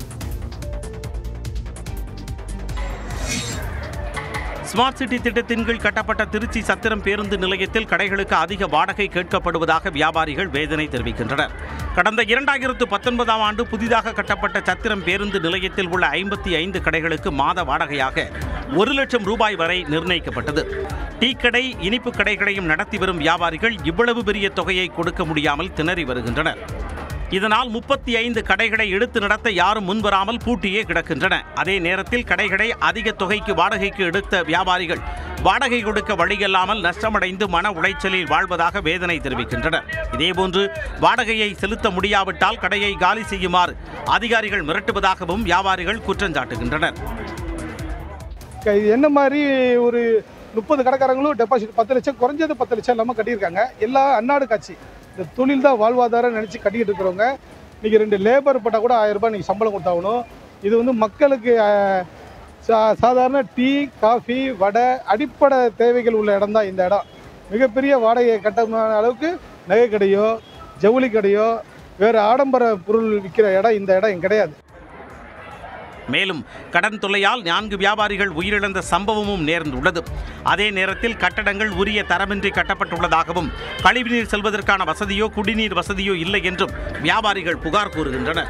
K: ஸ்மார்ட் சிட்டி திட்டத்தின் கீழ் கட்டப்பட்ட திருச்சி சத்திரம் பேருந்து நிலையத்தில் கடைகளுக்கு அதிக வாடகை கேட்கப்படுவதாக வியாபாரிகள் வேதனை தெரிவிக்கின்றனர் கடந்த இரண்டாயிரத்து பத்தொன்பதாம் ஆண்டு புதிதாக கட்டப்பட்ட சத்திரம் பேருந்து நிலையத்தில் உள்ள ஐம்பத்தி ஐந்து கடைகளுக்கு மாத வாடகையாக ஒரு லட்சம் ரூபாய் வரை நிர்ணயிக்கப்பட்டது டீ கடை இனிப்பு கடைகளையும் நடத்தி வரும் வியாபாரிகள் இவ்வளவு பெரிய தொகையை கொடுக்க முடியாமல் திணறி வருகின்றனர் இதனால் முப்பத்தி ஐந்து கடைகளை எடுத்து நடத்த யாரும் முன்வராமல் பூட்டியே கிடக்கின்றன அதே நேரத்தில் கடைகளை அதிக தொகைக்கு வாடகைக்கு எடுத்த வியாபாரிகள் வாடகை கொடுக்க வழியில்லாமல் நஷ்டமடைந்து மன உளைச்சலில் வாழ்வதாக வேதனை தெரிவிக்கின்றனர் இதேபோன்று வாடகையை செலுத்த முடியாவிட்டால் கடையை காலி செய்யுமாறு அதிகாரிகள் மிரட்டுவதாகவும் வியாபாரிகள் குற்றஞ்சாட்டுகின்றனர்
J: இது என்ன மாதிரி ஒரு முப்பது கடைக்காரங்களும் டெபாசிட் பத்து லட்சம் குறைஞ்சது பத்து லட்சம் இல்லாமல் கட்டியிருக்காங்க எல்லாம் அன்னாடு காட்சி இந்த தொழில் தான் வாழ்வாதாரம் நினச்சி கட்டிக்கிட்டு இருக்கிறவங்க இன்றைக்கி ரெண்டு லேபர் பட்டா கூட ஆயிரம் ரூபாய் நீங்கள் சம்பளம் கொடுத்தாகணும் இது வந்து மக்களுக்கு அஹ், சா- சாதாரண டீ காஃபி வடை அடிப்படை தேவைகள் உள்ள இடம் தான் இந்த இடம் மிகப்பெரிய வாடகை கட்டமான அளவுக்கு நகை கடையோ ஜவுளி கடையோ வேறு ஆடம்பர பொருள் விற்கிற இடம் இந்த இடம் கிடையாது
K: மேலும் கடன் தொல்லையால் நான்கு வியாபாரிகள் உயிரிழந்த சம்பவமும் நேர்ந்துள்ளது அதே நேரத்தில் கட்டடங்கள் உரிய தரமின்றி கட்டப்பட்டுள்ளதாகவும் கழிவுநீர் செல்வதற்கான வசதியோ குடிநீர் வசதியோ இல்லை என்றும் வியாபாரிகள் புகார் கூறுகின்றனர்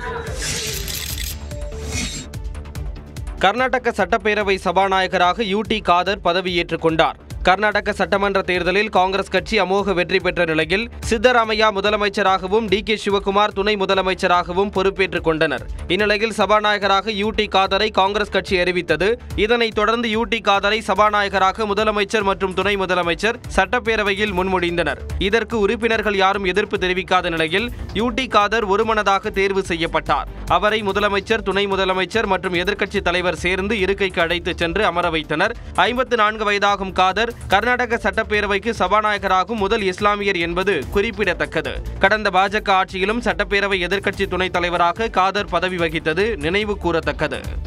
A: கர்நாடக சட்டப்பேரவை சபாநாயகராக யூடி காதர் பதவியேற்றுக் கொண்டார் கர்நாடக சட்டமன்ற தேர்தலில் காங்கிரஸ் கட்சி அமோக வெற்றி பெற்ற நிலையில் சித்தராமையா முதலமைச்சராகவும் டி கே சிவகுமார் துணை முதலமைச்சராகவும் பொறுப்பேற்றுக் கொண்டனர் இந்நிலையில் சபாநாயகராக யூடி காதரை காங்கிரஸ் கட்சி அறிவித்தது இதனைத் தொடர்ந்து யூடி காதரை சபாநாயகராக முதலமைச்சர் மற்றும் துணை முதலமைச்சர் சட்டப்பேரவையில் முன்மொழிந்தனர் இதற்கு உறுப்பினர்கள் யாரும் எதிர்ப்பு தெரிவிக்காத நிலையில் யூடி காதர் ஒருமனதாக தேர்வு செய்யப்பட்டார் அவரை முதலமைச்சர் துணை முதலமைச்சர் மற்றும் எதிர்க்கட்சி தலைவர் சேர்ந்து இருக்கைக்கு அழைத்துச் சென்று அமர வைத்தனர் ஐம்பத்து நான்கு வயதாகும் காதர் கர்நாடக சட்டப்பேரவைக்கு சபாநாயகராகும் முதல் இஸ்லாமியர் என்பது குறிப்பிடத்தக்கது கடந்த பாஜக ஆட்சியிலும் சட்டப்பேரவை எதிர்க்கட்சி துணைத் தலைவராக காதர் பதவி வகித்தது நினைவு கூறத்தக்கது